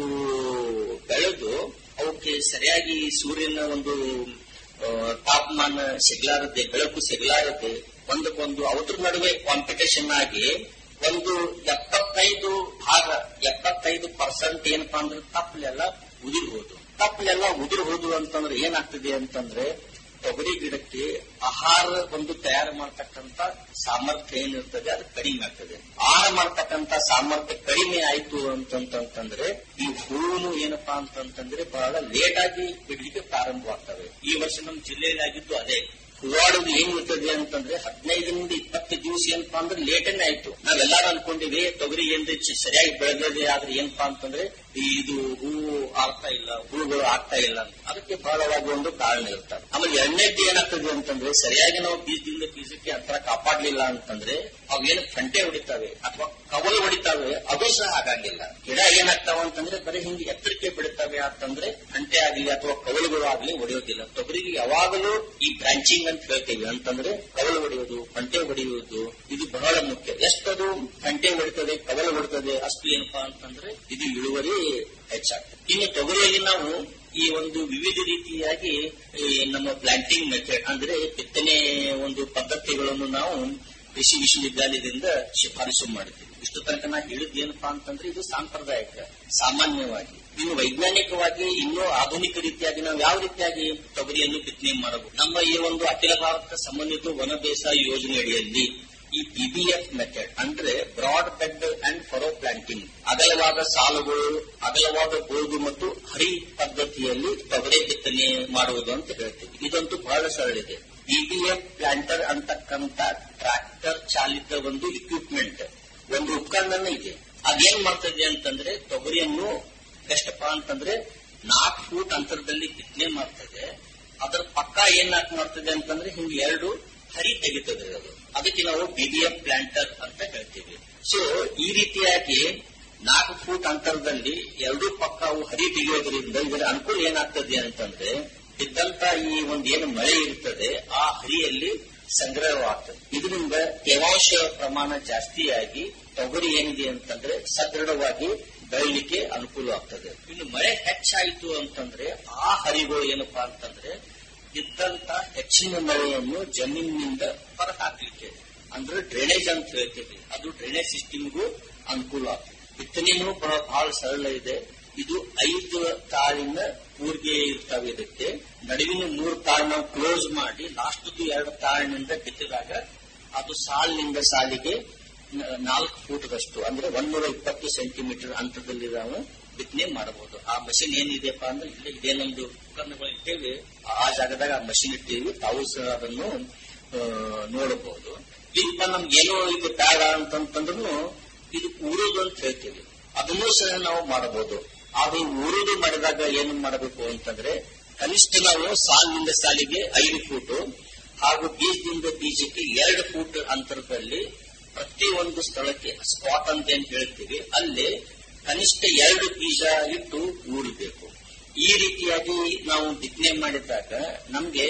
ಬೆಳೆದು ಅವಕ್ಕೆ ಸರಿಯಾಗಿ ಸೂರ್ಯನ ಒಂದು ಆ, ತಾಪಮಾನ ಸಿಗ್ಲಾರದೆ ಬೆಳಕು ಸಿಗ್ಲಾರದೆ ಒಂದಕ್ಕೊಂದು ಅವದ್ರ ನಡುವೆ ಕಾಂಪಿಟೇಷನ್ ಆಗಿ ಒಂದು ಎಪ್ಪತ್ತೈದು ಭಾಗ ಎಪ್ಪತ್ತೈದು ಪರ್ಸೆಂಟ್ ಏನಪ್ಪಾ ಅಂದ್ರೆ ತಪ್ಪಲೆಲ್ಲ ಉದುರಿ ಹೋದು ತಪ್ಪಲೆಲ್ಲ ಉದುರಿ ಹೋದು ಅಂತಂದ್ರೆ ಏನಾಗ್ತದೆ ಅಂತಂದ್ರೆ ತೊಗರಿ ಗಿಡಕ್ಕೆ ಆಹಾರ ಒಂದು ತಯಾರು ಮಾಡ್ತಕ್ಕಂತ ಸಾಮರ್ಥ್ಯ ಏನಿರ್ತದೆ ಅದು ಕಡಿಮೆ ಆಗ್ತದೆ ಆಹಾರ ಮಾಡ್ತಕ್ಕಂತ ಸಾಮರ್ಥ್ಯ ಕಡಿಮೆ ಆಯ್ತು ಅಂತಂತಂದ್ರೆ ಈ ಹೂವು ಏನಪ್ಪಾ ಅಂತಂತಂದ್ರೆ ಬಹಳ ಲೇಟ್ ಆಗಿ ಬಿಡ್ಲಿಕ್ಕೆ ಪ್ರಾರಂಭವಾಗ್ತವೆ ಈ ವರ್ಷ ನಮ್ಮ ಜಿಲ್ಲೆಯಲ್ಲಿ ಆಗಿದ್ದು ಅದೇ ಹೂವಾಡೋದು ಏನ್ ಇರ್ತದೆ ಅಂತಂದ್ರೆ ಹದಿನೈದರಿಂದ ಇಪ್ಪತ್ತು ದಿವಸ ಏನಪ್ಪಾ ಅಂದ್ರೆ ಲೇಟನ್ನೇ ಆಯ್ತು ನಾವೆಲ್ಲಾರು ಅನ್ಕೊಂಡಿವಿ ತೊಗರಿ ಏನ್ರಿ ಚ- ಸರಿಯಾಗಿ ಬೆಳೆದಿದೆ ಆದ್ರೆ ಏನಪ್ಪಾ ಅಂತಂದ್ರೆ ಈ ಇದು ಹೂವು ಆಗ್ತಾ ಇಲ್ಲ ಹೂವುಗಳು ಆಗ್ತಾ ಇಲ್ಲ ಅಂತ. ಅದಕ್ಕೆ ಬಹಳವಾಗಿ ಒಂದು ಕಾರಣ ಇರ್ತಾರೆ ಆಮೇಲೆ ಎರಡನೇದ್ದು ಏನಾಗ್ತದೆ ಅಂತಂದ್ರೆ ಸರಿಯಾಗಿ ನಾವು ಬೀಜದಿಂದ ಬೀಜಕ್ಕೆ ಅಂತರ ಕಾಪಾಡ್ಲಿಲ್ಲ ಅಂತಂದ್ರೆ ಅವೇನು ಗಂಟೆ ಹೊಡಿತಾವೆ ಅಥವಾ ಕವಲು ಹೊಡಿತಾವೆ ಅದು ಸಹ ಆಗಂಗಿಲ್ಲ ಗಿಡ ಏನಾಗ್ತಾವ ಅಂತಂದ್ರೆ ಬರೀ ಹಿಂಗೆ ಎತ್ತರಕ್ಕೆ ಬಿಡುತ್ತವೆ ಅಂತಂದ್ರೆ ಗಂಟೆ ಆಗ್ಲಿ ಅಥವಾ ಕವಲುಗಳು ಆಗ್ಲಿ ಹೊಡೆಯೋದಿಲ್ಲ ತೊಗರಿಗೆ ಯಾವಾಗಲೂ ಈ ಬ್ರಾಂಚಿಂಗ್ ಅಂತ ಹೇಳ್ತೀವಿ ಅಂತಂದ್ರೆ ಕವಲು ಹೊಡೆಯೋದು ಗಂಟೆ ಹೊಡೆಯುವುದು ಇದು ಬಹಳ ಮುಖ್ಯ ಎಷ್ಟದು ಗಂಟೆ ಹೊಡಿತದೆ ಕವಲು ಹೊಡಿತದೆ ಅಷ್ಟು ಏನಪ್ಪಾ ಅಂತಂದ್ರೆ ಇದು ಇಳುವರಿ ಹೆಚ್ಚಾಗ್ತದೆ ಇನ್ನು ತೊಗರಿಯಲ್ಲಿ ನಾವು ಈ ಒಂದು ವಿವಿಧ ರೀತಿಯಾಗಿ ಈ ನಮ್ಮ ಪ್ಲಾಂಟಿಂಗ್ ಮೆಥಡ್ ಅಂದ್ರೆ ಬಿತ್ತನೆ ಒಂದು ಪದ್ಧತಿಗಳನ್ನು ನಾವು ಕೃಷಿ ವಿಶ್ವವಿದ್ಯಾಲಯದಿಂದ ಶಿಫಾರಸು ಮಾಡಿದ್ದೀವಿ ಇಷ್ಟು ತನಕ ನಾ ಹೇಳಿದ್ ಏನಪ್ಪಾ ಅಂತಂದ್ರೆ ಇದು ಸಾಂಪ್ರದಾಯಿಕ ಸಾಮಾನ್ಯವಾಗಿ ಇನ್ನು ವೈಜ್ಞಾನಿಕವಾಗಿ ಇನ್ನೂ ಆಧುನಿಕ ರೀತಿಯಾಗಿ ನಾವು ಯಾವ ರೀತಿಯಾಗಿ ತೊಗರಿಯನ್ನು ಬಿತ್ತನೆ ಮಾಡಬಹುದು ನಮ್ಮ ಈ ಒಂದು ಅಖಿಲ ಭಾರತ ಸಮನ್ವಿತ ವನ ಬೇಸಾಯ ಯೋಜನೆ ಅಡಿಯಲ್ಲಿ ಈ ಬಿಬಿಎಫ್ ಮೆಥಡ್ ಅಂದ್ರೆ broad bed and furrow planting ಅಗಲವಾದ ಸಾಲುಗಳು ಅಗಲವಾದ ಬೋಧು ಮತ್ತು ಹರಿ ಪದ್ಧತಿಯಲ್ಲಿ ತೊಗರಿ ಬಿತ್ತನೆ ಮಾಡುವುದು ಅಂತ ಹೇಳ್ತೀವಿ ಇದಂತೂ ಬಹಳ ಸರಳ ಇದೆ ಬಿಬಿಎಫ್ ಪ್ಲಾಂಟರ್ ಅಂತಕ್ಕಂತ ಟ್ರಾಕ್ಟರ್ ಚಾಲಿತ ಒಂದು ಇಕ್ವಿಪ್ಮೆಂಟ್ ಒಂದು ಉಪಕರಣ ಇದೆ ಅದೇನ್ ಮಾಡ್ತದೆ ಅಂತಂದ್ರೆ ತೊಗರಿಯನ್ನು ಎಷ್ಟಪ್ಪ ಅಂತಂದ್ರೆ ನಾಲ್ಕು ಫೂಟ್ ಅಂತರದಲ್ಲಿ ಬಿತ್ತನೆ ಮಾಡ್ತದೆ ಅದರ ಪಕ್ಕ ಏನ್ ಮಾಡ್ತದೆ ಅಂತಂದ್ರೆ ಹಿಂಗೆ ಎರಡು ಹರಿ ತೆಗಿತದೆ ಅದು ಅದಕ್ಕೆ ನಾವು ಬಿಬಿಎಫ್ ಪ್ಲಾಂಟರ್ ಅಂತ ಹೇಳ್ತೀವಿ ಸೊ ಈ ರೀತಿಯಾಗಿ ನಾಲ್ಕು ಫೂಟ್ ಅಂತರದಲ್ಲಿ ಎರಡೂ ಪಕ್ಕ ಅವು ಹರಿ ತೆಗೆಯೋದ್ರಿಂದ ಇದರ ಅನುಕೂಲ ಏನಾಗ್ತದೆ ಅಂತಂದ್ರೆ ಬಿದ್ದಂತ ಈ ಒಂದು ಏನು ಮಳೆ ಇರ್ತದೆ ಆ ಹರಿಯಲ್ಲಿ ಸಂಗ್ರಹವಾಗ್ತದೆ ಇದರಿಂದ ತೇವಾಂಶ ಪ್ರಮಾಣ ಜಾಸ್ತಿಯಾಗಿ ತೊಗರಿ ಏನಿದೆ ಅಂತಂದ್ರೆ ಸದೃಢವಾಗಿ ಬೆಳಿಲಿಕ್ಕೆ ಅನುಕೂಲ ಆಗ್ತದೆ ಇನ್ನು ಮಳೆ ಹೆಚ್ಚಾಯಿತು ಅಂತಂದ್ರೆ ಆ ಹರಿಗಳು ಏನಪ್ಪಾ ಅಂತಂದ್ರೆ ಇದ್ದಂತ ಹೆಚ್ಚಿನ ಮಳೆಯನ್ನು ಜಮೀನಿನಿಂದ ಹೊರ ಹಾಕ್ಲಿಕ್ಕೆ ಅಂದ್ರೆ ಡ್ರೈನೇಜ್ ಅಂತ ಹೇಳ್ತೀವಿ ಅದು ಡ್ರೈನೇಜ್ ಸಿಸ್ಟಮ್ಗೂ ಅನುಕೂಲ ಆಗ್ತದೆ ಬಿತ್ತನೆನೂ ಬಹಳ ಬಹಳ ಸರಳ ಇದೆ ಇದು ಐದು ತಾಳಿನ ಊರಿಗೆ ಇರ್ತವೆ ಇದಕ್ಕೆ ನಡುವಿನ ಮೂರು ತಾಳು ನಾವು ಕ್ಲೋಸ್ ಮಾಡಿ ಲಾಸ್ಟ್ ಎರಡು ತಾಳಿನಿಂದ ಬಿತ್ತಿದಾಗ ಅದು ಸಾಲಿನಿಂದ ಸಾಲಿಗೆ ನ- ನಾಲ್ಕು ಫೂಟ್ದಷ್ಟು ಅಂದ್ರೆ ಒಂದೂರ ಇಪ್ಪತ್ತು ಸೆಂಟಿಮೀಟರ್ ಅಂತರದಲ್ಲಿ ನಾವು ಬಿತ್ತನೆ ಮಾಡಬಹುದು ಆ ಮಷಿನ್ ಏನಿದೆಯಪ್ಪ ಅಂದ್ರೆ ಇಲ್ಲೇ ಇದೇ ನಮ್ದು ಉಪಕರಣಗಳು ಇಟ್ಟೇವೆ ಆ ಜಾಗದಾಗ ಆ ಮಷಿನ್ ಇಟ್ಟೇವಿ ತಾವು ಸಹ ಅದನ್ನು ಆ, ನೋಡಬಹುದು ಈಗ ನಮ್ಗೆ ಏನೋ ಇದು ಬೇಡ ಅಂತಂತಂದ್ರೂ ಇದು ಊರುದು ಅಂತ ಹೇಳ್ತೀವಿ ಅದನ್ನೂ ಸಹ ನಾವು ಮಾಡಬಹುದು ಅದು ಊರುದು ಮಾಡಿದಾಗ ಏನು ಮಾಡಬೇಕು ಅಂತಂದ್ರೆ ಕನಿಷ್ಠ ನಾವು ಸಾಲಿನಿಂದ ಸಾಲಿಗೆ ಐದು ಫೂಟು ಹಾಗೂ ಬೀಜದಿಂದ ಬೀಜಕ್ಕೆ ಎರಡು ಫೂಟ್ ಅಂತರದಲ್ಲಿ ಪ್ರತಿ ಒಂದು ಸ್ಥಳಕ್ಕೆ ಸ್ಪಾಟ್ ಅಂತ ಏನ್ ಹೇಳ್ತೀವಿ ಅಲ್ಲಿ ಕನಿಷ್ಠ ಎರಡು ಬೀಜ ಇಟ್ಟು ಊರಬೇಕು ಈ ರೀತಿಯಾಗಿ ನಾವು ಬಿತ್ತನೆ ಮಾಡಿದಾಗ ನಮ್ಗೆ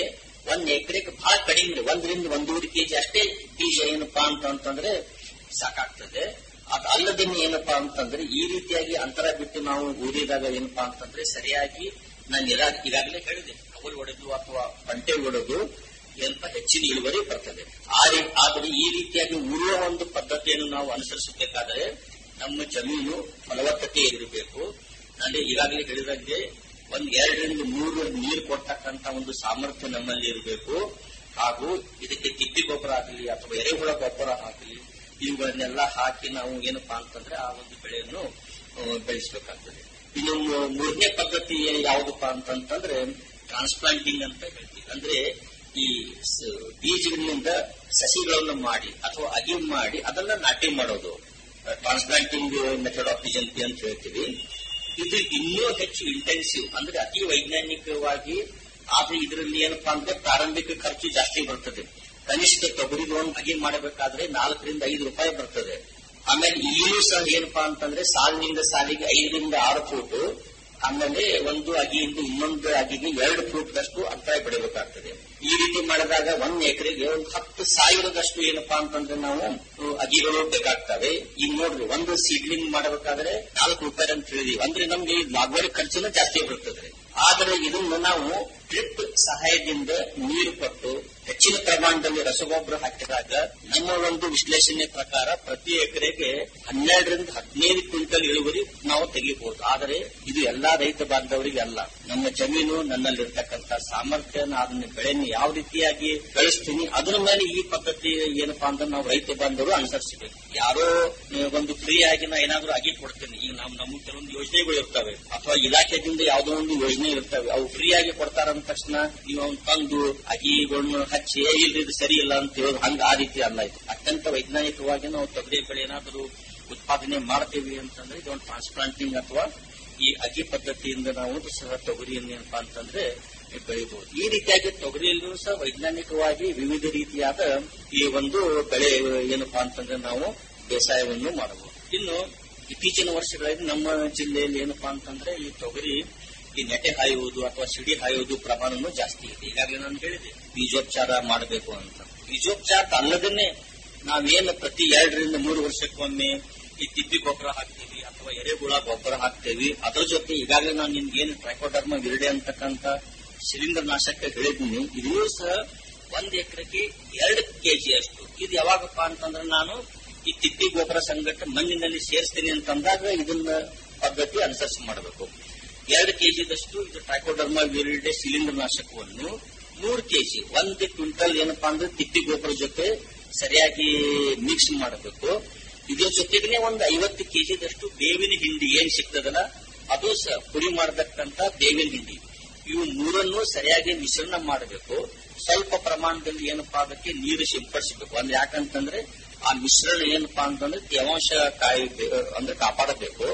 ಒಂದ್ ಎಕರೆಗೆ ಬಹಳ ಕಡಿಮೆ ರೀ. ಒಂದರಿಂದ ಒಂದೂವರೆ ಕೆಜಿ ಅಷ್ಟೇ ಬೀಜ ಏನಪ್ಪಾ ಅಂತ ಅಂತಂದ್ರೆ ಸಾಕಾಗ್ತದೆ ಅದ್ ಅಲ್ಲದೇನೆ ಏನಪ್ಪಾ ಅಂತಂದ್ರೆ ಈ ರೀತಿಯಾಗಿ ಅಂತರ ಬಿಟ್ಟು ನಾವು ಊರಿದಾಗ ಏನಪ್ಪಾ ಅಂತಂದ್ರೆ ಸರಿಯಾಗಿ ನಾನು ಇರಾ- ಈಗಾಗಲೇ ಹೇಳಿದೆ ಕವಲ್ ಹೊಡೆದು ಅಥವಾ ಬಂಟೆ ಹೊಡೆದು ಏನಪ್ಪ ಹೆಚ್ಚಿನ ಇಳುವರಿ ಬರ್ತದೆ ಆ ರೀ- ಆದ್ರೆ ಈ ರೀತಿಯಾಗಿ ಉಳುವ ಒಂದು ಪದ್ಧತಿಯನ್ನು ನಾವು ಅನುಸರಿಸಬೇಕಾದರೆ ನಮ್ಮ ಜಮೀನು ಫಲವತ್ತತೆ ಇರಬೇಕು ನಾನು ಈಗಾಗಲೇ ಹೇಳಿದಂಗೆ ಒಂದ್ ಎರಡರಿಂದ ಮೂರು ನೀರು ಕೊಡ್ತಕ್ಕಂತ ಒಂದು ಸಾಮರ್ಥ್ಯ ನಮ್ಮಲ್ಲಿ ಇರಬೇಕು ಹಾಗೂ ಇದಕ್ಕೆ ತಿಪ್ಪಿ ಗೊಬ್ಬರ ಆಗಲಿ ಅಥವಾ ಎರೆಹುಳ ಗೊಬ್ಬರ ಆಗಲಿ ಇವುಗಳನ್ನೆಲ್ಲ ಹಾಕಿ ನಾವು ಏನಪ್ಪಾ ಅಂತಂದ್ರೆ ಆ ಒಂದು ಬೆಳೆಯನ್ನು ಆ, ಬೆಳೆಸಬೇಕಾಗ್ತದೆ ಇನ್ನು ಮೂ- ಮೂರನೇ ಪದ್ಧತಿ ಯಾವುದಪ್ಪ ಅಂತಂತಂದ್ರೆ ಟ್ರಾನ್ಸ್ಪ್ಲಾಂಟಿಂಗ್ ಅಂತ ಹೇಳ್ತೀವಿ ಅಂದ್ರೆ ಈ ಸ- ಬೀಜಗಳಿಂದ ಸಸಿಗಳನ್ನು ಮಾಡಿ ಅಥವಾ ಅಗಿ ಮಾಡಿ ಅದನ್ನ ನಾಟಿ ಮಾಡೋದು ಟ್ರಾನ್ಸ್ಪ್ಲಾಂಟಿಂಗ್ ಮೆಥಡ್ ಆಫ್ ಡಿಜನ್ಪಿ ಅಂತ ಹೇಳ್ತೀವಿ ಇದು ಇನ್ನೂ ಹೆಚ್ಚು ಇಂಟೆನ್ಸಿವ್ ಅಂದ್ರೆ ಅತಿ ವೈಜ್ಞಾನಿಕವಾಗಿ ಆದ್ರೆ ಇದರಲ್ಲಿ ಏನಪ್ಪಾ ಅಂದ್ರೆ ಪ್ರಾರಂಭಿಕ ಖರ್ಚು ಜಾಸ್ತಿ ಬರ್ತದೆ ಕನಿಷ್ಠ ತೊಗರಿದು ಒಂದು ಅಗಿ ಮಾಡಬೇಕಾದ್ರೆ ನಾಲ್ಕರಿಂದ ಐದು ರೂಪಾಯಿ ಬರ್ತದೆ ಆಮೇಲೆ ಇಲ್ಲಿಯೂ ಸಹ ಏನಪ್ಪಾ ಅಂತಂದ್ರೆ ಸಾಲಿನಿಂದ ಸಾಲಿಗೆ ಐದರಿಂದ ಆರು ಫೂಟ್ ಆಮೇಲೆ ಒಂದು ಅಗಿಯಿಂದ ಇನ್ನೊಂದು ಅಗಿಗೆ ಎರಡು ಫೂಟ್ದಷ್ಟು ಅಂತರ ಬಿಡಬೇಕಾಗ್ತದೆ ಈ ರೀತಿ ಮಾಡಿದಾಗ ಒಂದ್ ಎಕರೆಗೆ ಒಂದು ಹತ್ತು ಸಾವಿರದಷ್ಟು ಏನಪ್ಪಾ ಅಂತಂದ್ರೆ ನಾವು ಅಹ್, ಅಗಿಗಳು ಬೇಕಾಗ್ತವೆ ಈಗ ನೋಡ್ರಿ ಒಂದು ಸೀಡ್ಲಿಂಗ್ ಮಾಡಬೇಕಾದ್ರೆ ನಾಲ್ಕು ರೂಪಾಯಿ ಅಂತ ಹೇಳಿದೀವಿ ಅಂದ್ರೆ ನಮ್ಗೆ ಈ ಲಾಗ್ವರಿ ಖರ್ಚುನು ಜಾಸ್ತಿ ಬರ್ತದೆ ಆದರೆ ಇದನ್ನು ನಾವು ಡ್ರಿಪ್ ಸಹಾಯದಿಂದ ನೀರು ಕೊಟ್ಟು ಹೆಚ್ಚಿನ ಪ್ರಮಾಣದಲ್ಲಿ ರಸಗೊಬ್ಬರ ಹಾಕಿದಾಗ ನಮ್ಮ ಒಂದು ವಿಶ್ಲೇಷಣೆ ಪ್ರಕಾರ ಪ್ರತಿ ಎಕರೆಗೆ ಹನ್ನೆರಡರಿಂದ ಹದಿನೈದು ಕ್ವಿಂಟಲ್ ಇಳುವರಿ ನಾವು ತೆಗಿಬಹುದು ಆದರೆ ಇದು ಎಲ್ಲಾ ರೈತ ಬಾಂಧವರಿಗೆ ಅಲ್ಲ ನಮ್ಮ ಜಮೀನು ನನ್ನಲ್ಲಿರ್ತಕ್ಕಂಥ ಸಾಮರ್ಥ್ಯ ಅದನ್ನ ಬೆಳೆಯನ್ನು ಯಾವ ರೀತಿಯಾಗಿ ಬೆಳೆಸ್ತೀನಿ ಅದರ ಮೇಲೆ ಈ ಪದ್ಧತಿ ಏನಪ್ಪಾ ಅಂದ್ರೆ ನಾವು ರೈತ ಬಾಂಧವರು ಅನುಸರಿಸಬೇಕು ಯಾರೋ ಆ, ಒಂದು ಫ್ರೀ ಆಗಿ ನಾ ಏನಾದ್ರೂ ಅಗಿ ಕೊಡ್ತೀನಿ ಈಗ ನಮ್ ನಮ್ಮ ಕೆಲವೊಂದು ಯೋಜನೆಗಳು ಇರ್ತವೆ ಅಥವಾ ಇಲಾಖೆದಿಂದ ಯಾವುದೋ ಒಂದು ಯೋಜನೆ ಇರ್ತವೆ ಅವು ಫ್ರೀ ಆಗಿ ಕೊಡ್ತಾರ ಅಂದ ತಕ್ಷಣ ನೀವು ಅವ್ನ್ ತಂದು ಅಗಿಗಳನ್ನು ಹಚ್ಚಿ ಏ, ಇಲ್ರಿ ಇದು ಸರಿ ಇಲ್ಲ ಅಂತ ಹೇಳೋದು ಹಂಗ ಆ ರೀತಿ ಅಲ್ಲ ಇದು ಅತ್ಯಂತ ವೈಜ್ಞಾನಿಕವಾಗಿ ನಾವು ತೊಗರಿ ಬೆಳೆ ಏನಾದರೂ ಉತ್ಪಾದನೆ ಮಾಡ್ತೀವಿ ಅಂತಂದ್ರೆ ಇದೊಂದು ಟ್ರಾನ್ಸ್ಪ್ಲಾಂಟಿಂಗ್ ಅಥವಾ ಈ ಅಗಿ ಪದ್ಧತಿಯಿಂದ ನಾವು ಸಹ ತೊಗರಿಯನ್ನು ಏನಪ್ಪಾ ಅಂತಂದ್ರೆ ಬೆಳಿಬಹುದು ಈ ರೀತಿಯಾಗಿ ತೊಗರಿಯಲ್ಲೂ ಸಹ ವೈಜ್ಞಾನಿಕವಾಗಿ ವಿವಿಧ ರೀತಿಯಾದ ಈ ಒಂದು ಬೆಳೆ ಏನಪ್ಪಾ ಅಂತಂದ್ರೆ ನಾವು ಬೇಸಾಯವನ್ನು ಮಾಡಬಹುದು ಇನ್ನು ಇತ್ತೀಚಿನ ವರ್ಷಗಳಲ್ಲಿ ನಮ್ಮ ಜಿಲ್ಲೆಯಲ್ಲಿ ಏನಪ್ಪಾ ಅಂತಂದ್ರೆ ಈ ತೊಗರಿ ಈ ನೆಟೆ ಹಾಯುವುದು ಅಥವಾ ಸಿಡಿ ಹಾಯುವುದು ಪ್ರಮಾಣನೂ ಜಾಸ್ತಿ ಇದೆ ಈಗಾಗಲೇ ನಾನು ಹೇಳಿದೆ ಬೀಜೋಪಚಾರ ಮಾಡಬೇಕು ಅಂತ ಬೀಜೋಪಚಾರ ಅಲ್ಲದನ್ನೇ ನಾವೇನು ಪ್ರತಿ ಎರಡರಿಂದ ಮೂರು ವರ್ಷಕ್ಕೊಮ್ಮೆ ಈ ತಿಪ್ಪಿ ಗೊಬ್ಬರ ಹಾಕ್ತೀವಿ ಅಥವಾ ಎರೆಹುಳ ಗೊಬ್ಬರ ಹಾಕ್ತೇವಿ ಅದರ ಜೊತೆ ಈಗಾಗಲೇ ನಾನು ನಿಮ್ಗೆ ಏನು ಟ್ರೈಕೋಡರ್ಮ ವಿರಡೆ ಅಂತಕ್ಕಂಥ ಸಿಲಿಂಡರ್ ನಾಶಕ ಹೇಳಿದ್ದೀನಿ ಇದೂ ಸಹ ಒಂದ್ ಎಕರೆಗೆ ಎರಡು ಕೆಜಿ ಅಷ್ಟು ಇದು ಯಾವಾಗಪ್ಪ ಅಂತಂದ್ರೆ ನಾನು ಈ ತಿಪ್ಪಿ ಗೊಬ್ಬರ ಸಂಗಟ ಮಣ್ಣಿನಲ್ಲಿ ಸೇರಿಸ್ತೀನಿ ಅಂತಂದಾಗ ಇದನ್ನ ಪದ್ಧತಿ ಅನುಸರಿಸಿ ಮಾಡಬೇಕು ಎರಡು ಕೆಜಿದಷ್ಟು ಇದು ಟ್ರೈಕೋಡರ್ಮಾ ವಿರಿಡೆ ಸಿಲಿಂಡರ್ ನಾಶಕವನ್ನು ಮೂರು ಕೆಜಿ ಒಂದು ಕ್ವಿಂಟಲ್ ಏನಪ್ಪಾ ಅಂದ್ರೆ ತಿಪ್ಪಿ ಗೊಬ್ಬರ ಜೊತೆ ಸರಿಯಾಗಿ ಮಿಕ್ಸ್ ಮಾಡಬೇಕು ಇದ್ರ ಜೊತೆಗೆ ಒಂದು ಐವತ್ತು ಕೆಜಿದಷ್ಟು ಬೇವಿನ ಹಿಂಡಿ ಏನ್ ಸಿಗ್ತದಲ್ಲ ಅದು ಸಹ ಪುಡಿ ಮಾಡತಕ್ಕಂತ ಬೇವಿನ ಹಿಂಡಿ ಇವು ಮೂರನ್ನು ಸರಿಯಾಗಿ ಮಿಶ್ರಣ ಮಾಡಬೇಕು ಸ್ವಲ್ಪ ಪ್ರಮಾಣದಲ್ಲಿ ಏನಪ್ಪಾ ಅದಕ್ಕೆ ನೀರು ಸಿಂಪಡಿಸಬೇಕು ಅಂದ್ರೆ ಯಾಕಂತಂದ್ರೆ ಆ ಮಿಶ್ರಣ ಏನಪ್ಪಾ ಅಂತಂದ್ರೆ ತೇವಾಂಶ ಕಾಯಿ ಅಂದ್ರೆ ಕಾಪಾಡಬೇಕು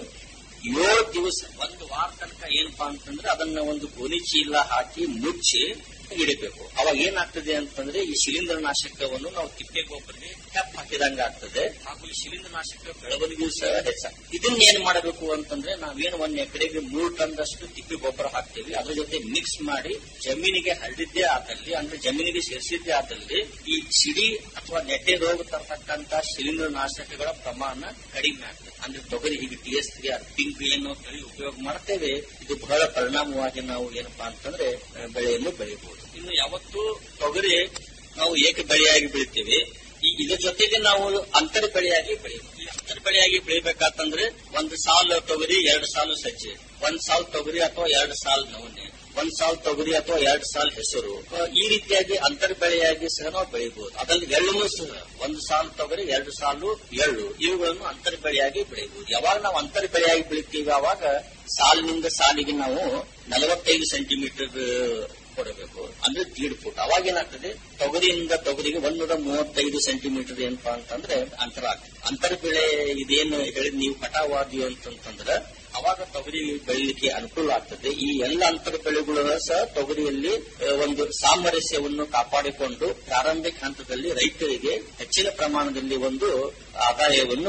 ಏಳು ದಿವಸ ಒಂದು ವಾರ ತನಕ ಏನಪ್ಪಾ ಅಂತಂದ್ರೆ ಅದನ್ನ ಒಂದು ಗೋಣಿ ಚೀಲ ಹಾಕಿ ಮುಚ್ಚಿ ಇಡಬೇಕು ಅವಾಗ ಏನಾಗ್ತದೆ ಅಂತಂದ್ರೆ ಈ ಶಿಲೀಂಧ್ರ ನಾಶಕವನ್ನು ನಾವು ತಿಪ್ಪೆ ಗೊಬ್ಬರಕ್ಕೆ ಟಪ್ ಹಾಕಿದಂಗ ಆಗ್ತದೆ ಹಾಗೂ ಈ ಶಿಲೀಂಧ್ರ ನಾಶಕ ಬೆಳವಣಿಗೆಯೂ ಸಹ ಹೆಚ್ಚಾಗ್ತದೆ ಇದನ್ನ ಏನ್ ಮಾಡಬೇಕು ಅಂತಂದ್ರೆ ನಾವೇನು ಒಂದ್ ಎಕರೆಗೆ ಮೂರು ಟನ್ದಷ್ಟು ತಿಪ್ಪೆ ಗೊಬ್ಬರ ಹಾಕ್ತೀವಿ ಅದ್ರ ಜೊತೆ ಮಿಕ್ಸ್ ಮಾಡಿ ಜಮೀನಿಗೆ ಹರಡಿದ್ದೇ ಆದಲ್ಲಿ ಅಂದ್ರೆ ಜಮೀನಿಗೆ ಸೇರಿಸಿದ್ದೇ ಆದಲ್ಲಿ ಈ ಸಿಡಿ ಅಥವಾ ನೆಟ್ಟೆ ರೋಗ ತರ್ತಕ್ಕಂತ ಶಿಲೀಂಧ್ರ ನಾಶಕಗಳ ಪ್ರಮಾಣ ಕಡಿಮೆ ಆಗ್ತದೆ ಅಂದ್ರೆ ತೊಗರಿ ಈಗ ಟಿ ಎಸ್ ತ್ರೀ ಪಿಂಕ್ ಏನು ತಳಿ ಉಪಯೋಗ ಮಾಡ್ತೇವೆ ಇದು ಬಹಳ ಪರಿಣಾಮವಾಗಿ ನಾವು ಏನಪ್ಪಾ ಅಂತಂದ್ರೆ ಆ, ಬೆಳೆಯನ್ನು ಬೆಳೆಯಬಹುದು ಇನ್ನು ಯಾವತ್ತು ತೊಗರಿ ನಾವು ಏಕ ಬೆಳೆಯಾಗಿ ಬೆಳಿತೀವಿ ಈ ಇದ್ರ ಜೊತೆಗೆ ನಾವು ಅಂತರ ಬೆಳೆಯಾಗಿ ಬೆಳೆಯಬೇಕು ಈ ಅಂತರ ಬೆಳೆಯಾಗಿ ಬೆಳಿಬೇಕಂತಂದ್ರೆ ಒಂದು ಸಾಲು ತೊಗರಿ ಎರಡು ಸಾಲು ಸಜ್ಜೆ ಒಂದ್ ಸಾಲು ತೊಗರಿ ಅಥವಾ ಎರಡು ಸಾಲು ನವಣೆ ಒಂದ್ ಸಾಲು ತೊಗರಿ ಅಥವಾ ಎರಡು ಸಾಲು ಹೆಸರು ಆ, ಈ ರೀತಿಯಾಗಿ ಅಂತರ ಬೆಳೆಯಾಗಿ ಸಹ ನಾವು ಬೆಳಿಬಹುದು ಅದರಲ್ಲಿ ಎಳ್ಳುನು ಸಹ ಒಂದು ಸಾಲು ತೊಗರಿ ಎರಡು ಸಾಲು ಎಳ್ಳು ಇವುಗಳನ್ನು ಅಂತರ ಬೆಳೆಯಾಗಿ ಬೆಳೆಯಬಹುದು ಯಾವಾಗ ನಾವು ಅಂತರ ಬೆಳೆಯಾಗಿ ಬೆಳಿತೀವಿ ಅವಾಗ ಸಾಲಿನಿಂದ ಸಾಲಿಗೆ ನಾವು ನಲವತ್ತೈದು ಸೆಂಟಿಮೀಟರ್ ಕೊಡಬೇಕು ಅಂದ್ರೆ ದೀಡ್ ಫುಟ್ ಅವಾಗ ಏನಾಗ್ತದೆ ತೊಗರಿಯಿಂದ ತೊಗರಿಗೆ ಒಂದೂರ ಮೂವತ್ತೈದು ಸೆಂಟಿಮೀಟರ್ ಏನಪ್ಪಾ ಅಂತಂದ್ರೆ ಅಂತರ ಆಗ್ತದೆ ಅಂತರ ಬೆಳೆ ಇದೇನು ಹೇಳಿದ್ ನೀವು ಕಟಾವಾದ್ವಿ ಅಂತಂತಂದ್ರೆ ಅವಾಗ ತೊಗರಿ ಬೆಳಿಲಿಕ್ಕೆ ಅನುಕೂಲ ಆಗ್ತದೆ ಈ ಎಲ್ಲ ಅಂತರ ಬೆಳೆಗಳು ಸಹ ತೊಗರಿಯಲ್ಲಿ ಆ, ಒಂದು ಸಾಮರಸ್ಯವನ್ನು ಕಾಪಾಡಿಕೊಂಡು ಪ್ರಾರಂಭಿಕ ಹಂತದಲ್ಲಿ ರೈತರಿಗೆ ಹೆಚ್ಚಿನ ಪ್ರಮಾಣದಲ್ಲಿ ಒಂದು ಆದಾಯವನ್ನು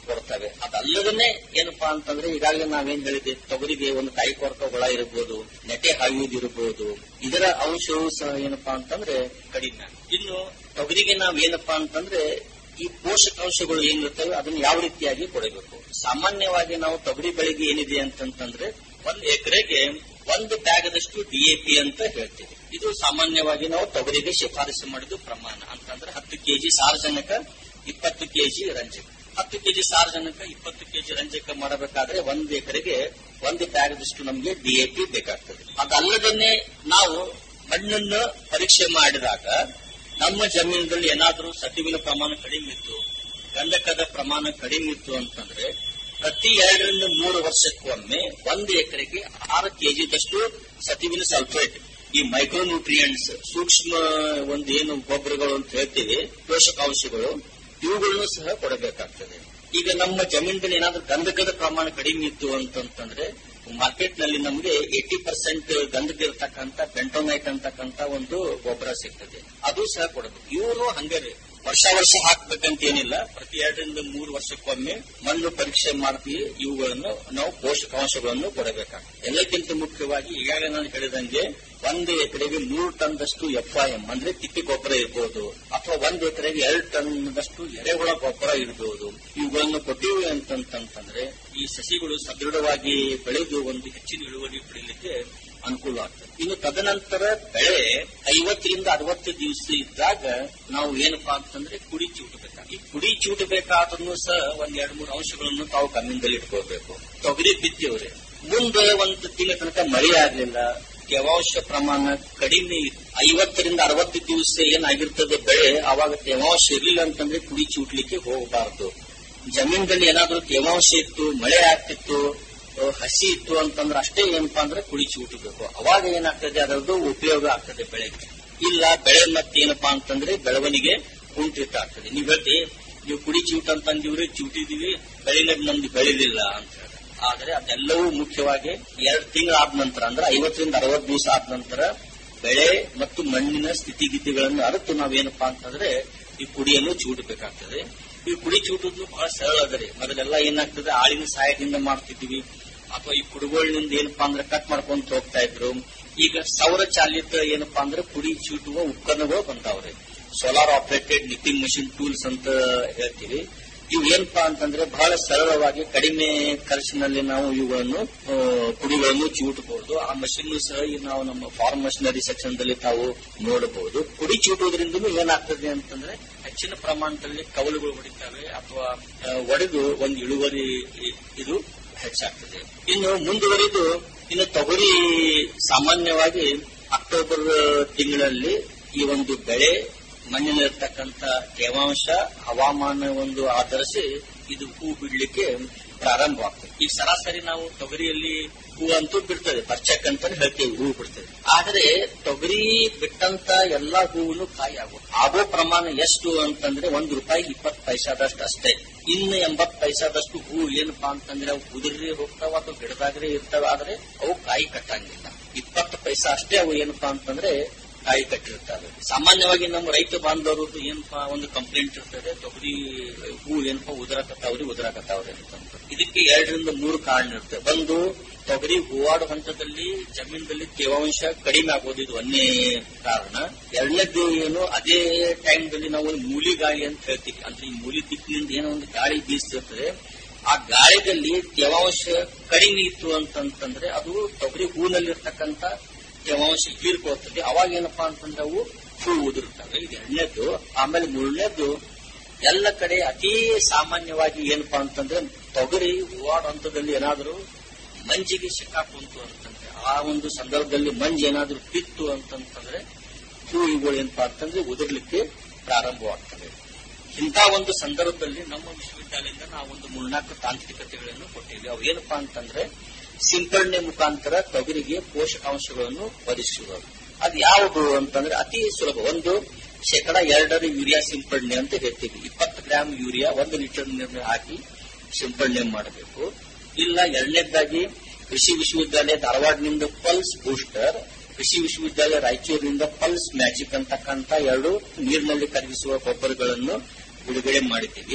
ಕೊಡ್ತವೆ ಅದಲ್ಲದನೆ ಏನಪ್ಪಾ ಅಂತಂದ್ರೆ ಈಗಾಗಲೇ ನಾವೇನ್ ಹೇಳಿದೆ ತೊಗರಿಗೆ ಒಂದು ಕಾಯಿ ಕೊರಕ ಹುಳ ಇರಬಹುದು ನೆಟೆ ಹಾಯುವುದಿರಬಹುದು ಇದರ ಅಂಶವು ಸಹ ಏನಪ್ಪಾ ಅಂತಂದ್ರೆ ಕಡಿಮೆ ಇನ್ನು ತೊಗರಿಗೆ ನಾವ್ ಏನಪ್ಪಾ ಅಂತಂದ್ರೆ ಈ ಪೋಷಕಾಂಶಗಳು ಏನಿರ್ತವೆ ಅದನ್ನ ಯಾವ ರೀತಿಯಾಗಿ ಕೊಡಬೇಕು ಸಾಮಾನ್ಯವಾಗಿ ನಾವು ತೊಗರಿ ಬೆಳೆಗೆ ಏನಿದೆ ಅಂತಂತಂದ್ರೆ ಒಂದ್ ಎಕರೆಗೆ ಒಂದು ಬ್ಯಾಗದಷ್ಟು ಡಿಎಪಿ ಅಂತ ಹೇಳ್ತೀವಿ ಇದು ಸಾಮಾನ್ಯವಾಗಿ ನಾವು ತೊಗರಿಗೆ ಶಿಫಾರಸು ಮಾಡಿದ ಪ್ರಮಾಣ ಅಂತಂದ್ರೆ ಹತ್ತು ಕೆಜಿ ಸಾರಜನಕ ಇಪ್ಪತ್ತು ಕೆಜಿ ರಂಜಕ ಹತ್ತು ಕೆಜಿ ಸಾರಜನಕ ಇಪ್ಪತ್ತು ಕೆಜಿ ರಂಜಕ ಮಾಡಬೇಕಾದ್ರೆ ಒಂದು ಎಕರೆಗೆ ಒಂದು ಬ್ಯಾಗದಷ್ಟು ನಮಗೆ ಡಿಎಪಿ ಬೇಕಾಗ್ತದೆ ಅದಲ್ಲದನ್ನೇ ನಾವು ಮಣ್ಣನ್ನು ಪರೀಕ್ಷೆ ಮಾಡಿದಾಗ ನಮ್ಮ ಜಮೀನಿನಲ್ಲಿ ಏನಾದರೂ ಸತುವಿನ ಪ್ರಮಾಣ ಕಡಿಮೆ ಇತ್ತು ಗಂಧಕದ ಪ್ರಮಾಣ ಕಡಿಮೆ ಇತ್ತು ಅಂತಂದ್ರೆ ಪ್ರತಿ ಎರಡರಿಂದ ಮೂರು ವರ್ಷಕ್ಕೊಮ್ಮೆ ಒಂದು ಎಕರೆಗೆ ಆರು ಕೆಜಿದಷ್ಟು ಸತುವಿನ ಸಲ್ಫೇಟ್ ಈ ಮೈಕ್ರೋನ್ಯೂಟ್ರಿಯೆಂಟ್ಸ್ ಸೂಕ್ಷ್ಮ ಒಂದು ಏನು ಗೊಬ್ಬರಗಳು ಅಂತ ಹೇಳ್ತೀವಿ ಪೋಷಕಾಂಶಗಳು ಇವುಗಳನ್ನು ಸಹ ಕೊಡಬೇಕಾಗ್ತದೆ ಈಗ ನಮ್ಮ ಜಮೀನಿನಲ್ಲಿ ಏನಾದ್ರೂ ಗಂಧಕದ ಪ್ರಮಾಣ ಕಡಿಮೆ ಇತ್ತು ಅಂತಂತಂದ್ರೆ ಮಾರ್ಕೆಟ್ ನಲ್ಲಿ ನಮಗೆ ಏಟಿ ಪರ್ಸೆಂಟ್ ಗಂಧಕ ಇರತಕ್ಕಂತ ಬೆಂಟೋನೈಟ್ ಅಂತಕ್ಕಂತ ಒಂದು ಗೊಬ್ಬರ ಸಿಗ್ತದೆ ಅದು ಸಹ ಕೊಡಬೇಕು ಇವರು ಹಂಗೆ ರೀ. ವರ್ಷ ವರ್ಷ ಹಾಕ್ಬೇಕಂತ ಏನಿಲ್ಲ ಪ್ರತಿ ಎರಡರಿಂದ ಮೂರು ವರ್ಷಕ್ಕೊಮ್ಮೆ ಮಣ್ಣು ಪರೀಕ್ಷೆ ಮಾಡ್ತೀವಿ ಇವುಗಳನ್ನು ನಾವು ಪೋಷಕಾಂಶಗಳನ್ನು ಕೊಡಬೇಕಾಗ್ತದೆ ಎಲ್ಲಕ್ಕಿಂತ ಮುಖ್ಯವಾಗಿ ಈಗಾಗಲೇ ನಾನು ಹೇಳಿದಂಗೆ ಒಂದು ಎಕರೆಗೆ ಮೂರು ಟನ್ದಷ್ಟು ಎಫ್ಐಎಂ ಅಂದ್ರೆ ತಿಪ್ಪಿ ಗೊಬ್ಬರ ಇರಬಹುದು ಅಥವಾ ಒಂದು ಎಕರೆಗೆ ಎರಡು ಟನ್ದಷ್ಟು ಎರೆಹುಳ ಗೊಬ್ಬರ ಇರಬಹುದು ಇವುಗಳನ್ನು ಕೊಟ್ಟಿವಿ ಅಂತಂತಂದ್ರೆ ಈ ಸಸಿಗಳು ಸದೃಢವಾಗಿ ಬೆಳೆದು ಒಂದು ಹೆಚ್ಚಿನ ಇಳುವರಿ ಪಡೆಯಲಿಕ್ಕೆ ಅನುಕೂಲ ಆಗ್ತದೆ ಇನ್ನು ತದನಂತರ ಬೆಳೆ ಐವತ್ತರಿಂದ ಅರವತ್ತು ದಿವಸ ಇದ್ದಾಗ ನಾವು ಏನಪ್ಪಾ ಅಂತಂದ್ರೆ ಕುಡಿ ಚೂಟಬೇಕಾಗ ಈ ಕುಡಿ ಚೂಟಬೇಕಾದ್ರೂ ಸಹ ಒಂದ್ ಎರಡ್ ಮೂರು ಅಂಶಗಳನ್ನು ತಾವು ಗಮನದಲ್ಲಿ ಇಟ್ಕೋಬೇಕು ತೊಗರಿ ಬಿತ್ತಿವ್ರಿ ಮುಂದೆ ಒಂದು ತಿಂಗಳ ತನಕ ಮಳೆ ಆಗ್ಲಿಲ್ಲ ತೇವಾಂಶ ಪ್ರಮಾಣ ಕಡಿಮೆ ಇತ್ತು. ಐವತ್ತರಿಂದ ಅರವತ್ತು ದಿವಸ ಏನಾಗಿರ್ತದೆ ಬೆಳೆ ಅವಾಗ ತೇವಾಂಶ ಇರ್ಲಿಲ್ಲ ಅಂತಂದ್ರೆ ಕುಡಿ ಚೂಟ್ಲಿಕ್ಕೆ ಹೋಗಬಾರದು ಜಮೀನಲ್ಲಿ ಏನಾದ್ರೂ ತೇವಾಂಶ ಇತ್ತು ಮಳೆ ಆಗ್ತಿತ್ತು ಅಹ್, ಹಸಿ ಇತ್ತು ಅಂತಂದ್ರೆ ಅಷ್ಟೇ ಏನಪ್ಪಾ ಅಂದ್ರೆ ಕುಡಿ ಚೂಟಬೇಕು ಅವಾಗ ಏನಾಗ್ತದೆ ಅದರದ್ದು ಉಪಯೋಗ ಆಗ್ತದೆ ಬೆಳೆಗೆ ಇಲ್ಲ ಬೆಳೆ ಮತ್ತೇನಪ್ಪಾ ಅಂತಂದ್ರೆ ಬೆಳವಣಿಗೆ ಕುಂಠಿತ ಆಗ್ತದೆ ನೀವ್ ಹೇಳ್ತಿ ನೀವು ಕುಡಿ ಚೂಟ್ ಅಂತಂದಿವ್ರಿ ಚೂಟಿದೀವಿ ಬೆಳೆನ ನಮ್ದು ಬೆಳಿಲಿಲ್ಲ ಅಂತ ಹೇಳಿ ಆದ್ರೆ ಅದೆಲ್ಲವೂ ಮುಖ್ಯವಾಗಿ ಎರಡು ತಿಂಗಳಾದ ನಂತರ ಅಂದ್ರೆ ಐವತ್ತರಿಂದ ಅರವತ್ತು ದಿವಸ ಆದ ನಂತರ ಬೆಳೆ ಮತ್ತು ಮಣ್ಣಿನ ಸ್ಥಿತಿಗತಿಗಳನ್ನು ಅರಿತು ನಾವೇನಪ್ಪಾ ಅಂತಂದ್ರೆ ಈ ಕುಡಿಯನ್ನು ಚೂಟಬೇಕಾಗ್ತದೆ ಈ ಕುಡಿ ಚೂಟುದು ಬಹಳ ಸರಳ ಅದರಿ ಮೊದಲೆಲ್ಲ ಏನಾಗ್ತದೆ ಆಳಿನ ಸಹಾಯದಿಂದ ಮಾಡ್ತಿದ್ವಿ ಅಥವಾ ಈ ಕುಡುಗೋಳಿನಿಂದ ಏನಪ್ಪಾ ಅಂದ್ರೆ ಕಟ್ ಮಾಡ್ಕೊಂತ ಹೋಗ್ತಾ ಇದ್ರು ಈಗ ಸೌರ ಚಾಲಿತ ಏನಪ್ಪಾ ಅಂದ್ರೆ ಕುಡಿ ಚೂಟುವ ಉಪಕರಣಗಳು ಬಂದಾವ್ರಿ solar operated nipping machine tools ಅಂತ ಹೇಳ್ತೀವಿ ಇವು ಏನಪ್ಪಾ ಅಂತಂದ್ರೆ ಬಹಳ ಸರಳವಾಗಿ ಕಡಿಮೆ ಖರ್ಚಿನಲ್ಲಿ ನಾವು ಇವುಗಳನ್ನು ಆ, ಪುಡಿಗಳನ್ನು ಚೂಟಬಹುದು ಆ ಮಷಿನ್ ಸಹ ಈ ನಾವು ನಮ್ಮ ಫಾರ್ಮ್ ಮಷಿನರಿ ಸೆಕ್ಷನ್ ದಲ್ಲಿ ತಾವು ನೋಡಬಹುದು ಪುಡಿ ಚೂಟುವುದರಿಂದ ಏನಾಗ್ತದೆ ಅಂತಂದ್ರೆ ಹೆಚ್ಚಿನ ಪ್ರಮಾಣದಲ್ಲಿ ಕವಲುಗಳು ಹೊಡಿತವೆ ಅಥವಾ ಆ, ಒಡೆದು ಒಂದು ಇಳುವರಿ ಇ- ಇದು ಹೆಚ್ಚಾಗ್ತದೆ ಇನ್ನು ಮುಂದುವರಿದು ಇನ್ನು ತೊಗರಿ ಸಾಮಾನ್ಯವಾಗಿ ಅಕ್ಟೋಬರ್ ತಿಂಗಳಲ್ಲಿ ಈ ಒಂದು ಬೆಳೆ ಮಣ್ಣಿನಲ್ಲಿರ್ತಕ್ಕಂಥ ತೇವಾಂಶ ಹವಾಮಾನ ಒಂದು ಆಧರಿಸಿ ಇದು ಹೂ ಬಿಡ್ಲಿಕ್ಕೆ ಪ್ರಾರಂಭವಾಗ್ತದೆ ಈಗ ಸರಾಸರಿ ನಾವು ತೊಗರಿಯಲ್ಲಿ ಹೂ ಅಂತೂ ಬಿಡ್ತದೆ ಬರ್ಚಕ್ ಅಂತ ಹೇಳ್ತೇವೆ ಹೂ ಬಿಡ್ತದೆ ಆದ್ರೆ ತೊಗರಿ ಬಿಟ್ಟಂತ ಎಲ್ಲಾ ಹೂವನ್ನು ಕಾಯಿ ಆಗೋ ಆಗೋ ಪ್ರಮಾಣ ಎಷ್ಟು ಅಂತಂದ್ರೆ ಒಂದು ರೂಪಾಯಿ ಇಪ್ಪತ್ತು ಪೈಸಾದಷ್ಟು ಅಷ್ಟೇ ಇನ್ನು ಎಂಬತ್ ಪೈಸಾದಷ್ಟು ಹೂ ಏನಪ್ಪಾ ಅಂತಂದ್ರೆ ಅವು ಉದುರಿ ಹೋಗ್ತಾವ ಅಥವಾ ಗಿಡದಾಗ್ರೆ ಇರ್ತಾವ ಆದ್ರೆ ಅವು ಕಾಯಿ ಕಟ್ಟಂಗಿಲ್ಲ ಇಪ್ಪತ್ತು ಪೈಸಾ ಅಷ್ಟೇ ಅವು ಏನಪ್ಪಾ ಅಂತಂದ್ರೆ ಕಾಯಿ ಕಟ್ಟಿರ್ತಾರೆ ಸಾಮಾನ್ಯವಾಗಿ ನಮ್ಮ ರೈತ ಬಾಂಧವರದ್ದು ಏನಪ್ಪಾ ಒಂದು ಕಂಪ್ಲೇಂಟ್ ಇರ್ತದೆ ತೊಗರಿ ಹೂ ಏನಪ್ಪಾ ಉದುರಾಕತ್ತಾವ್ರಿ ಉದುರಾಕತ್ತಾವ್ರಿ ಅಂತಂದು ಇದಕ್ಕೆ ಎರಡರಿಂದ ಮೂರು ಕಾರಣ ಇರ್ತದೆ ಒಂದು ತೊಗರಿ ಹೂವಾಡೋ ಹಂತದಲ್ಲಿ ಜಮೀನಲ್ಲಿ ತೇವಾಂಶ ಕಡಿಮೆ ಆಗೋದು ಇದು ಒಂದೇ ಕಾರಣ ಎರಡನೇದು ಏನು ಅದೇ ಟೈಮ್ದಲ್ಲಿ ನಾವು ಒಂದು ಮೂಲಿ ಗಾಳಿ ಅಂತ ಹೇಳ್ತೀವಿ ಅಂದ್ರೆ ಈ ಮೂಲಿ ದಿಕ್ಕಿನಿಂದ ಏನೋ ಒಂದು ಗಾಳಿ ಬೀಸ್ತಿರ್ತದೆ ಆ ಗಾಳಿದಲ್ಲಿ ತೇವಾಂಶ ಕಡಿಮೆ ಇತ್ತು ಅಂತಂತಂದ್ರೆ ಅದು ತೊಗರಿ ಹೂನಲ್ಲಿರ್ತಕ್ಕಂಥ ತೇವಾಂಶ ಹೀರ್ಕೊಳ್ತದೆ ಅವಾಗ ಏನಪ್ಪಾ ಅಂತಂದ್ರೆ ಅವು ಹೂ ಉದುರುತ್ತವೆ ಇದು ಎರಡನೇದ್ದು ಆಮೇಲೆ ಮೂರನೇದ್ದು ಎಲ್ಲ ಕಡೆ ಅತಿ ಸಾಮಾನ್ಯವಾಗಿ ಏನಪ್ಪಾ ಅಂತಂದ್ರೆ ತೊಗರಿ ಹೂವಾಡ ಹಂತದಲ್ಲಿ ಏನಾದರೂ ಮಂಜಿಗೆ ಸಿಕ್ಕಾಕೊಂತು ಅಂತಂದ್ರೆ ಆ ಒಂದು ಸಂದರ್ಭದಲ್ಲಿ ಮಂಜು ಏನಾದ್ರೂ ಬಿತ್ತು ಅಂತಂತಂದ್ರೆ ಹೂವುಗಳು ಏನಪ್ಪಾ ಅಂತಂದ್ರೆ ಉದುರ್ಲಿಕ್ಕೆ ಪ್ರಾರಂಭವಾಗ್ತವೆ ಇಂಥ ಒಂದು ಸಂದರ್ಭದಲ್ಲಿ ನಮ್ಮ ವಿಶ್ವವಿದ್ಯಾಲಯದಿಂದ ನಾವು ಒಂದು ಮೂರ್ನಾಲ್ಕು ತಾಂತ್ರಿಕತೆಗಳನ್ನು ಕೊಟ್ಟಿವಿ ಅವು ಏನಪ್ಪಾ ಅಂತಂದ್ರೆ ಸಿಂಪಡಣೆ ಮುಖಾಂತರ ತೊಗರಿಗೆ ಪೋಷಕಾಂಶಗಳನ್ನು ಒದಗಿಸುವುದು ಅದು ಯಾವುದು ಅಂತಂದ್ರೆ ಅತಿ ಸುಲಭ ಒಂದು ಶೇಕಡ ಎರಡರ ಯೂರಿಯಾ ಸಿಂಪಡಣೆ ಅಂತ ಹೇಳ್ತೀವಿ ಇಪ್ಪತ್ತು ಗ್ರಾಮ್ ಯೂರಿಯಾ ಒಂದು ಲೀಟರ್ ನೀರಿನ ಹಾಕಿ ಸಿಂಪಡಣೆ ಮಾಡಬೇಕು ಇಲ್ಲ ಎರಡನೇದಾಗಿ ಕೃಷಿ ವಿಶ್ವವಿದ್ಯಾಲಯ ಧಾರವಾಡನಿಂದ ಪಲ್ಸ್ ಬೂಸ್ಟರ್ ಕೃಷಿ ವಿಶ್ವವಿದ್ಯಾಲಯ ರಾಯಚೂರಿನಿಂದ ಪಲ್ಸ್ ಮ್ಯಾಜಿಕ್ ಅಂತಕ್ಕಂತ ಎರಡು ನೀರಿನಲ್ಲಿ ಕರಗಿಸುವ ಗೊಬ್ಬರಗಳನ್ನು ಬಿಡುಗಡೆ ಮಾಡಿದ್ದೀವಿ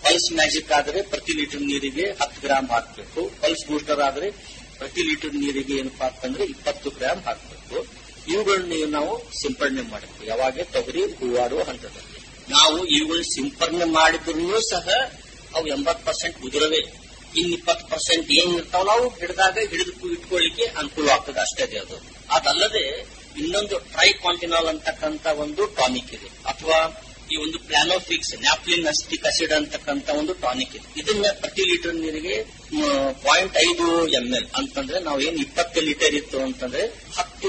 ಪಲ್ಸ್ ಮ್ಯಾಜಿಕ್ ಆದ್ರೆ ಪ್ರತಿ ಲೀಟರ್ ನೀರಿಗೆ ಹತ್ತು ಗ್ರಾಮ್ ಹಾಕಬೇಕು ಪಲ್ಸ್ ಬೂಸ್ಟರ್ ಆದ್ರೆ ಪ್ರತಿ ಲೀಟರ್ ನೀರಿಗೆ ಏನಪ್ಪಾ ಅಂತಂದ್ರೆ ಇಪ್ಪತ್ತು ಗ್ರಾಮ್ ಹಾಕಬೇಕು ಇವುಗಳನ್ನ ನಾವು ಸಿಂಪಡಣೆ ಮಾಡಬೇಕು ಯಾವಾಗ ತೊಗರಿ ಹೂವಾಡುವ ಹಂತದಲ್ಲಿ ನಾವು ಇವುಗಳನ್ನ ಸಿಂಪಡಣೆ ಮಾಡಿದ್ರು ಸಹ ಅವು ಎಂಬತ್ ಪರ್ಸೆಂಟ್ ಉದುರವೆ ಇನ್ ಇಪ್ಪತ್ತು ಪರ್ಸೆಂಟ್ ಏನ್ ಇರ್ತಾವ ನಾವು ಹಿಡಿದಾಗ ಹಿಡಿದು ಇಟ್ಕೊಳ್ಳಿಕ್ಕೆ ಅನುಕೂಲ ಆಗ್ತದೆ ಅಷ್ಟೇ ಅದು ಅದಲ್ಲದೆ ಇನ್ನೊಂದು ಟ್ರೈ ಕಾಂಟಿನಾಲ್ ಅಂತಕ್ಕಂತ ಒಂದು ಟಾನಿಕ್ ಇದೆ ಅಥವಾ ಈ ಒಂದು ಪ್ಲಾನೋಫಿಕ್ಸ್ ನ್ಯಾಪ್ಲಿನ್ ಅಸ್ಟಿಕ್ ಅಸಿಡ್ ಅಂತಕ್ಕಂತ ಒಂದು ಟಾನಿಕ್ ಇದೆ ಇದನ್ನ ಪ್ರತಿ ಲೀಟರ್ ನೀರಿಗೆ ಪಾಯಿಂಟ್ ಐದು ಎಂ ಎಲ್ ಅಂತಂದ್ರೆ ನಾವು ಏನ್ ಇಪ್ಪತ್ತು ಲೀಟರ್ ಇತ್ತು ಅಂತಂದ್ರೆ ಹತ್ತು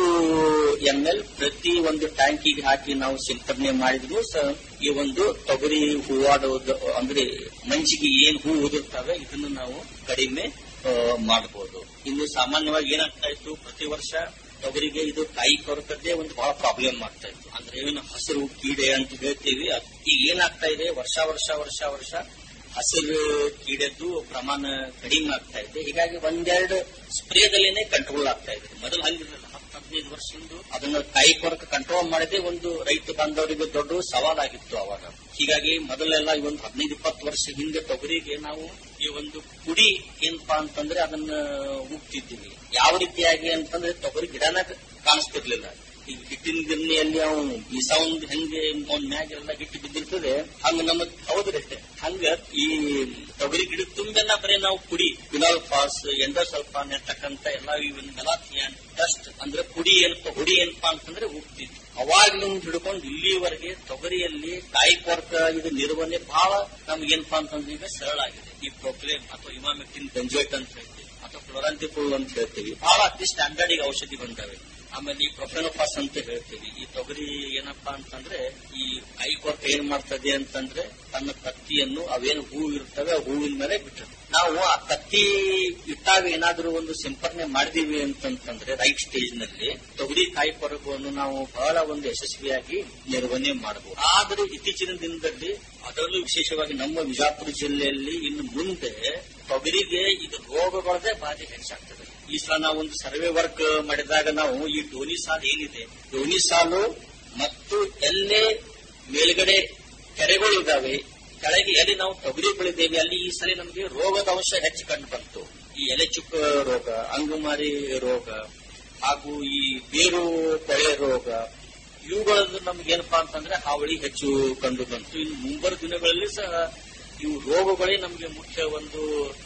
ಎಂ ಎಲ್ ಪ್ರತಿ ಒಂದು ಟ್ಯಾಂಕಿಗೆ ಹಾಕಿ ನಾವು ಸಿಂಪಡಣೆ ಮಾಡಿದ್ರು ಸಹ ಈ ಒಂದು ತೊಗರಿ ಹೂವಾಡುವುದು ಅಂದ್ರೆ ಮಂಜಿಗೆ ಏನ್ ಹೂ ಉದುರ್ತವೆ ಇದನ್ನು ನಾವು ಕಡಿಮೆ ಆ, ಮಾಡಬಹುದು ಇನ್ನು ಸಾಮಾನ್ಯವಾಗಿ ಏನಾಗ್ತಾ ಇತ್ತು ಪ್ರತಿ ವರ್ಷ ತೊಗರಿಗೆ ಇದು ಕಾಯಿ ಕೊರಕದ್ದೇ ಒಂದು ಬಹಳ ಪ್ರಾಬ್ಲಮ್ ಆಗ್ತಾ ಇತ್ತು ಅಂದ್ರೆ ಏನು ಹಸಿರು ಕೀಡೆ ಅಂತ ಹೇಳ್ತೀವಿ ಅದ್- ಈಗ ಏನಾಗ್ತಾ ಇದೆ ವರ್ಷ ವರ್ಷ ವರ್ಷ ವರ್ಷ ಹಸಿರು ಕೀಡೆದ್ದು ಪ್ರಮಾಣ ಕಡಿಮೆ ಆಗ್ತಾ ಇದೆ ಹೀಗಾಗಿ ಒಂದೆರಡು ಸ್ಪ್ರೇದಲ್ಲೇನೆ ಕಂಟ್ರೋಲ್ ಆಗ್ತಾ ಇದೆ ಮೊದಲು ಹಂಗಿರಲಿಲ್ಲ ಹತ್ತು ಹದಿನೈದು ವರ್ಷ ಹಿಂದು ಅದನ್ನ ಕಾಯಿ ಕೊರಕ ಕಂಟ್ರೋಲ್ ಮಾಡದೆ ಒಂದು ರೈತ ಬಾಂಧವರಿಗೆ ದೊಡ್ಡ ಸವಾಲಾಗಿತ್ತು ಅವಾಗ ಹೀಗಾಗಿ ಮೊದಲೆಲ್ಲ ಈ ಒಂದು ಹದಿನೈದು ಇಪ್ಪತ್ತು ವರ್ಷ ಹಿಂದೆ ತೊಗರಿಗೆ ನಾವು ಈ ಒಂದು ಕುಡಿ ಏನಪ್ಪಾ ಅಂತಂದ್ರೆ ಅದನ್ನ ಉಗ್ತಿದ್ದೀವಿ ಯಾವ ರೀತಿಯಾಗಿ ಅಂತಂದ್ರೆ ತೊಗರಿ ಗಿಡನ ಕಾಣಿಸ್ತಿರ್ಲಿಲ್ಲ ಈಗ ಹಿಟ್ಟಿನ ಗಿರ್ನಿಯಲ್ಲಿ ಅವನು ಬೀಸ ಒಂದ್ ಹೆಂಗೆ ಒಂದ್ ಮ್ಯಾಗೆಲ್ಲ ಗಿಟ್ಟು ಬಿದ್ದಿರ್ತದೆ ಹಂಗ ನಮಗ್ ಹೌದ್ರಿ ಹಂಗ ಈ ತೊಗರಿ ಗಿಡ ತುಂಬೆಲ್ಲ ಬರೀ ನಾವು ಪುಡಿ ಫಿನಾಲ್ ಫಾಸ್ ಎಂಡೋಸಲ್ಫಾನ್ ಇರ್ತಕ್ಕಂತ ಎಲ್ಲ ಇವನ್ ಮೆಲಾಥಿಯಾನ್ ಡಸ್ಟ್ ಅಂದ್ರೆ ಪುಡಿ ಏನಪ್ಪ ಹುಡಿ ಏನಪ್ಪಾ ಅಂತಂದ್ರೆ ಉಗ್ತಿದ್ವಿ ಅವಾಗ್ಲಿಂದ ಹಿಡ್ಕೊಂಡು ಇಲ್ಲಿವರೆಗೆ ತೊಗರಿಯಲ್ಲಿ ಕಾಯಿ ಕೊರಕ ಇದು ನಿರ್ವಹಣೆ ಬಹಳ ನಮ್ಗೇನಪ್ಪಾ ಅಂತಂದ್ರೆ ಈಗ ಸರಳ ಆಗಿದೆ ಈ ಪ್ರೊಕ್ಲೇಮ್ ಅಥವಾ ಇಮಾಮೆಕ್ಟಿನ್ ಬೆಂಜೋಯ್ಟ್ ಅಂತ ಹೇಳ್ತೀವಿ ಅಥವಾ ಕ್ಲೋರಾಂತಿಪುಲ್ ಅಂತ ಹೇಳ್ತೀವಿ ಬಹಳ ಅತಿ ಸ್ಟ್ಯಾಂಡರ್ಡ್ ಈಗ ಔಷಧಿ ಬಂದವೆ ಆಮೇಲೆ ಈ ಪ್ರೊಫೆನೋಫಾಸ್ ಅಂತ ಹೇಳ್ತೀವಿ ಈ ತೊಗರಿ ಏನಪ್ಪಾ ಅಂತಂದ್ರೆ ಈ ಕಾಯಿ ಕೊರಕ ಏನ್ ಮಾಡ್ತದೆ ಅಂತಂದ್ರೆ ತನ್ನ ಕತ್ತಿಯನ್ನು ಅವೇನು ಹೂ ಇರ್ತವೆ ಆ ಹೂವಿನ ಮೇಲೆ ಬಿಟ್ಟರು ನಾವು ಆ ಕತ್ತಿ ಇಟ್ಟಾಗ ಏನಾದ್ರೂ ಒಂದು ಸಿಂಪರಣೆ ಮಾಡಿದೀವಿ ಅಂತಂತಂದ್ರೆ ರೈಟ್ ಸ್ಟೇಜ್ ನಲ್ಲಿ ತೊಗರಿ ಕಾಯಿ ಕೊರಕವನ್ನು ನಾವು ಬಹಳ ಒಂದು ಯಶಸ್ವಿಯಾಗಿ ನಿರ್ವಹಣೆ ಮಾಡಬಹುದು ಆದ್ರೆ ಇತ್ತೀಚಿನ ದಿನದಲ್ಲಿ ಅದರಲ್ಲೂ ವಿಶೇಷವಾಗಿ ನಮ್ಮ ವಿಜಾಪುರ ಜಿಲ್ಲೆಯಲ್ಲಿ ಇನ್ನು ಮುಂದೆ ತೊಗರಿಗೆ ಇದು ರೋಗಗಳದೇ ಬಾಧೆ ಹೆಚ್ಚಾಗ್ತದೆ ಈ ಸಲ ನಾವು ಒಂದು ಸರ್ವೆ ವರ್ಕ್ ಮಾಡಿದಾಗ ನಾವು ಈ ಡೋನಿ ಸಾಲು ಏನಿದೆ ಡೋನಿ ಸಾಲು ಮತ್ತು ಎಲ್ಲೇ ಮೇಲ್ಗಡೆ ಕೆರೆಗಳು ಇದಾವೆ ಕೆಳಗೆ ಎಲ್ಲಿ ನಾವು ತೊಗರಿ ಬೆಳಿದ್ದೇವೆ ಅಲ್ಲಿ ಈ ಸಲ ನಮಗೆ ರೋಗದ ಅಂಶ ಹೆಚ್ಚು ಕಂಡು ಬಂತು ಈ ಎಲೆ ಚುಕ್ಕ ರೋಗ ಅಂಗುಮಾರಿ ರೋಗ ಹಾಗೂ ಈ ಬೇರು ಕೊಳೆ ರೋಗ ಇವುಗಳದ್ದು ನಮ್ಗೆ ಏನಪ್ಪಾ ಅಂತಂದ್ರೆ ಹಾವಳಿ ಹೆಚ್ಚು ಕಂಡು ಬಂತು ಇನ್ನು ಮುಂಬರುವ ದಿನಗಳಲ್ಲಿ ಸಹ ಇವು ರೋಗಗಳೇ ನಮಗೆ ಮುಖ್ಯ ಒಂದು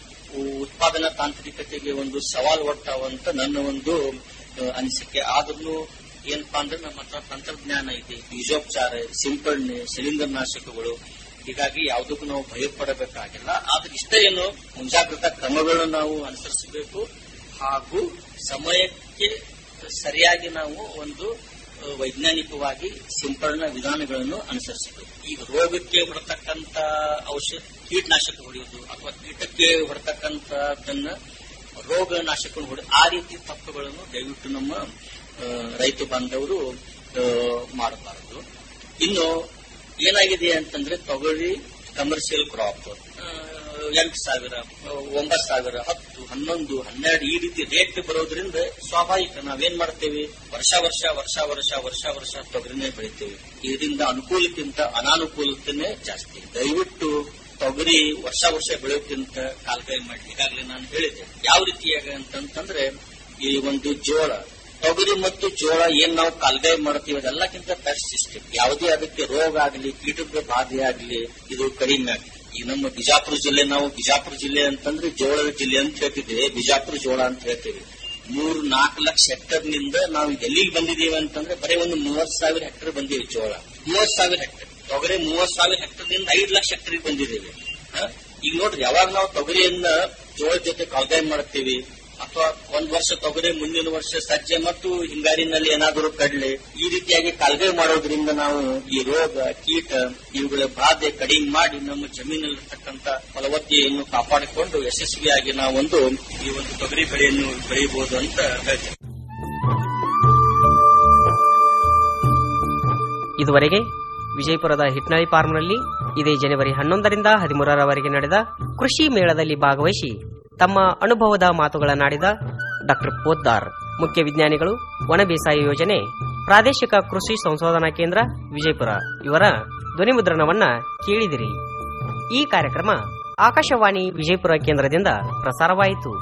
ಉತ್ಪಾದನಾ ತಾಂತ್ರಿಕತೆಗೆ ಒಂದು ಸವಾಲು ಒಟ್ಟಾವಂತ ನನ್ನ ಒಂದು ಆ, ಅನಿಸಿಕೆ ಆದ್ರೂ ಏನಪ್ಪಾ ಅಂದ್ರೆ ನಮ್ಮ ಹತ್ರ ತಂತ್ರಜ್ಞಾನ ಇದೆ ಬೀಜೋಪಚಾರ ಸಿಂಪಡಣೆ ಶಿಲೀಂಧ್ರನಾಶಕಗಳು ಹೀಗಾಗಿ ಯಾವುದಕ್ಕೂ ನಾವು ಭಯಪಡಬೇಕಾಗಿಲ್ಲ ಆದ್ರೆ ಇಷ್ಟ ಏನು ಮುಂಜಾಗ್ರತಾ ಕ್ರಮಗಳನ್ನು ನಾವು ಅನುಸರಿಸಬೇಕು ಹಾಗೂ ಸಮಯಕ್ಕೆ ಸರಿಯಾಗಿ ನಾವು ಒಂದು ಆ, ವೈಜ್ಞಾನಿಕವಾಗಿ ಸಿಂಪಡಣಾ ವಿಧಾನಗಳನ್ನು ಅನುಸರಿಸಬೇಕು ಈಗ ರೋಗಕ್ಕೆ ಹೊರತಕ್ಕಂತ ಔಷಧ ಕೀಟನಾಶಕ ಹೊಡೆಯೋದು ಅಥವಾ ಕೀಟಕ್ಕೆ ಹೊರತಕ್ಕಂತದನ್ನ ರೋಗ ನಾಶಕ ಹೊಡೆ ಆ ರೀತಿ ತಪ್ಪುಗಳನ್ನು ದಯವಿಟ್ಟು ನಮ್ಮ ಆ, ರೈತ ಬಾಂಧವರು ಆ, ಮಾಡಬಾರದು ಇನ್ನು ಏನಾಗಿದೆ ಅಂತಂದ್ರೆ ತೊಗರಿ ಕಮರ್ಷಿಯಲ್ ಕ್ರಾಪ್ ಎಂಟು ಸಾವಿರ ಆ, ಒಂಬತ್ತು ಸಾವಿರ ಹತ್ತು ಹನ್ನೊಂದು ಹನ್ನೆರಡು ಈ ರೀತಿ ರೇಟ್ ಬರೋದ್ರಿಂದ ಸ್ವಾಭಾವಿಕ ನಾವೇನ್ ಮಾಡ್ತೇವೆ ವರ್ಷ ವರ್ಷ ವರ್ಷ ವರ್ಷ ವರ್ಷ ವರ್ಷ ತೊಗರಿನೇ ಬೆಳಿತೇವೆ ಇದರಿಂದ ಅನುಕೂಲಕ್ಕಿಂತ ಅನಾನುಕೂಲತೆನೇ ಜಾಸ್ತಿ ದಯವಿಟ್ಟು ತೊಗರಿ ವರ್ಷ ವರ್ಷ ಬೆಳೆಯೋಕ್ಕಿಂತ ಕಾಲ್ಕೈ ಮಾಡಿ ಈಗಾಗಲೇ ನಾನು ಹೇಳಿದ್ದೆ ಯಾವ ರೀತಿಯಾಗ ಅಂತಂತಂದ್ರೆ ಈ ಒಂದು ಜೋಳ ತೊಗರಿ ಮತ್ತು ಜೋಳ ಏನ್ ನಾವು ಕಾಲ್ಗಾಯ ಮಾಡ್ತೀವಿ ಅದೆಲ್ಲಕ್ಕಿಂತ ಬೆಸ್ಟ್ ಸಿಸ್ಟಮ್ ಯಾವುದೇ ಅದಕ್ಕೆ ರೋಗ ಆಗಲಿ ಕೀಟದ ಬಾಧೆ ಆಗಲಿ ಇದು ಕಡಿಮೆ ಆಗಲಿ ಈ ನಮ್ಮ ಬಿಜಾಪುರ ಜಿಲ್ಲೆ ನಾವು ಬಿಜಾಪುರ ಜಿಲ್ಲೆ ಅಂತಂದ್ರೆ ಜೋಳದ ಜಿಲ್ಲೆ ಅಂತ ಹೇಳ್ತಿದ್ದೇವೆ ಬಿಜಾಪುರ ಜೋಳ ಅಂತ ಹೇಳ್ತೀವಿ ಮೂರು ನಾಲ್ಕು ಲಕ್ಷ ಹೆಕ್ಟರ್ ನಿಂದ ನಾವು ಎಲ್ಲಿಗೆ ಬಂದಿದ್ದೀವಿ ಅಂತಂದ್ರೆ ಬರೀ ಒಂದು ಮೂವತ್ ಸಾವಿರ ಹೆಕ್ಟರ್ ಬಂದೀವಿ ಜೋಳ ಮೂವತ್ ಸಾವಿರ ಹೆಕ್ಟರ್ ತೊಗರಿ ಮೂವತ್ ಸಾವಿರ ಹೆಕ್ಟರ್ ನಿಂದ ಐದು ಲಕ್ಷ ಹೆಕ್ಟರ್ ಬಂದಿದ್ದೇವೆ ಹ? ಈಗ ನೋಡ್ರಿ ಯಾವಾಗ ನಾವು ತೊಗರಿಯನ್ನ ಜೋಳದ ಜೊತೆ ಕಾಲ್ಗಾಯ ಮಾಡ್ತೀವಿ ಅಥವಾ ಒಂದ್ ವರ್ಷ ತೊಗರಿ ಮುಂದಿನ ವರ್ಷ ಸಜ್ಜೆ ಮತ್ತು ಹಿಂಗಾರಿನಲ್ಲಿ ಏನಾದರೂ ಕಡಲೆ ಈ ರೀತಿಯಾಗಿ ಕಾಲ್ಗಾಯ ಮಾಡೋದ್ರಿಂದ ನಾವು ಈ ರೋಗ ಕೀಟ ಇವುಗಳ ಬಾಧೆ ಕಡಿಮೆ ಮಾಡಿ ನಮ್ಮ ಜಮೀನಲ್ಲಿರ್ತಕ್ಕಂಥ ಫಲವತ್ತತೆಯನ್ನು ಕಾಪಾಡಿಕೊಂಡು ಯಶಸ್ವಿಯಾಗಿ ನಾವೊಂದು ಈ ಒಂದು ತೊಗರಿ ಬೆಳೆಯನ್ನು ಬೆಳೆಯಬಹುದು ಅಂತ ಹೇಳ್ತೇನೆ ಇದುವರೆಗೆ ವಿಜಯಪುರದ ಹಿಟ್ನಾಳಿ ಫಾರ್ಮ್ನಲ್ಲಿ ಇದೇ ಜನವರಿ ಹನ್ನೊಂದರಿಂದ ಹದಿಮೂರರವರೆಗೆ ನಡೆದ ಕೃಷಿ ಮೇಳದಲ್ಲಿ ಭಾಗವಹಿಸಿ ತಮ್ಮ ಅನುಭವದ ಮಾತುಗಳನ್ನಾಡಿದ ಡಾಕ್ಟರ್ ಪೋದ್ದಾರ್ ಮುಖ್ಯ ವಿಜ್ಞಾನಿಗಳು ಒಣ ಬೇಸಾಯ ಯೋಜನೆ ಪ್ರಾದೇಶಿಕ ಕೃಷಿ ಸಂಶೋಧನಾ ಕೇಂದ್ರ ವಿಜಯಪುರ ಇವರ ಧ್ವನಿಮುದ್ರಣವನ್ನ ಕೇಳಿದಿರಿ ಈ ಕಾರ್ಯಕ್ರಮ ಆಕಾಶವಾಣಿ ವಿಜಯಪುರ ಕೇಂದ್ರದಿಂದ ಪ್ರಸಾರವಾಯಿತು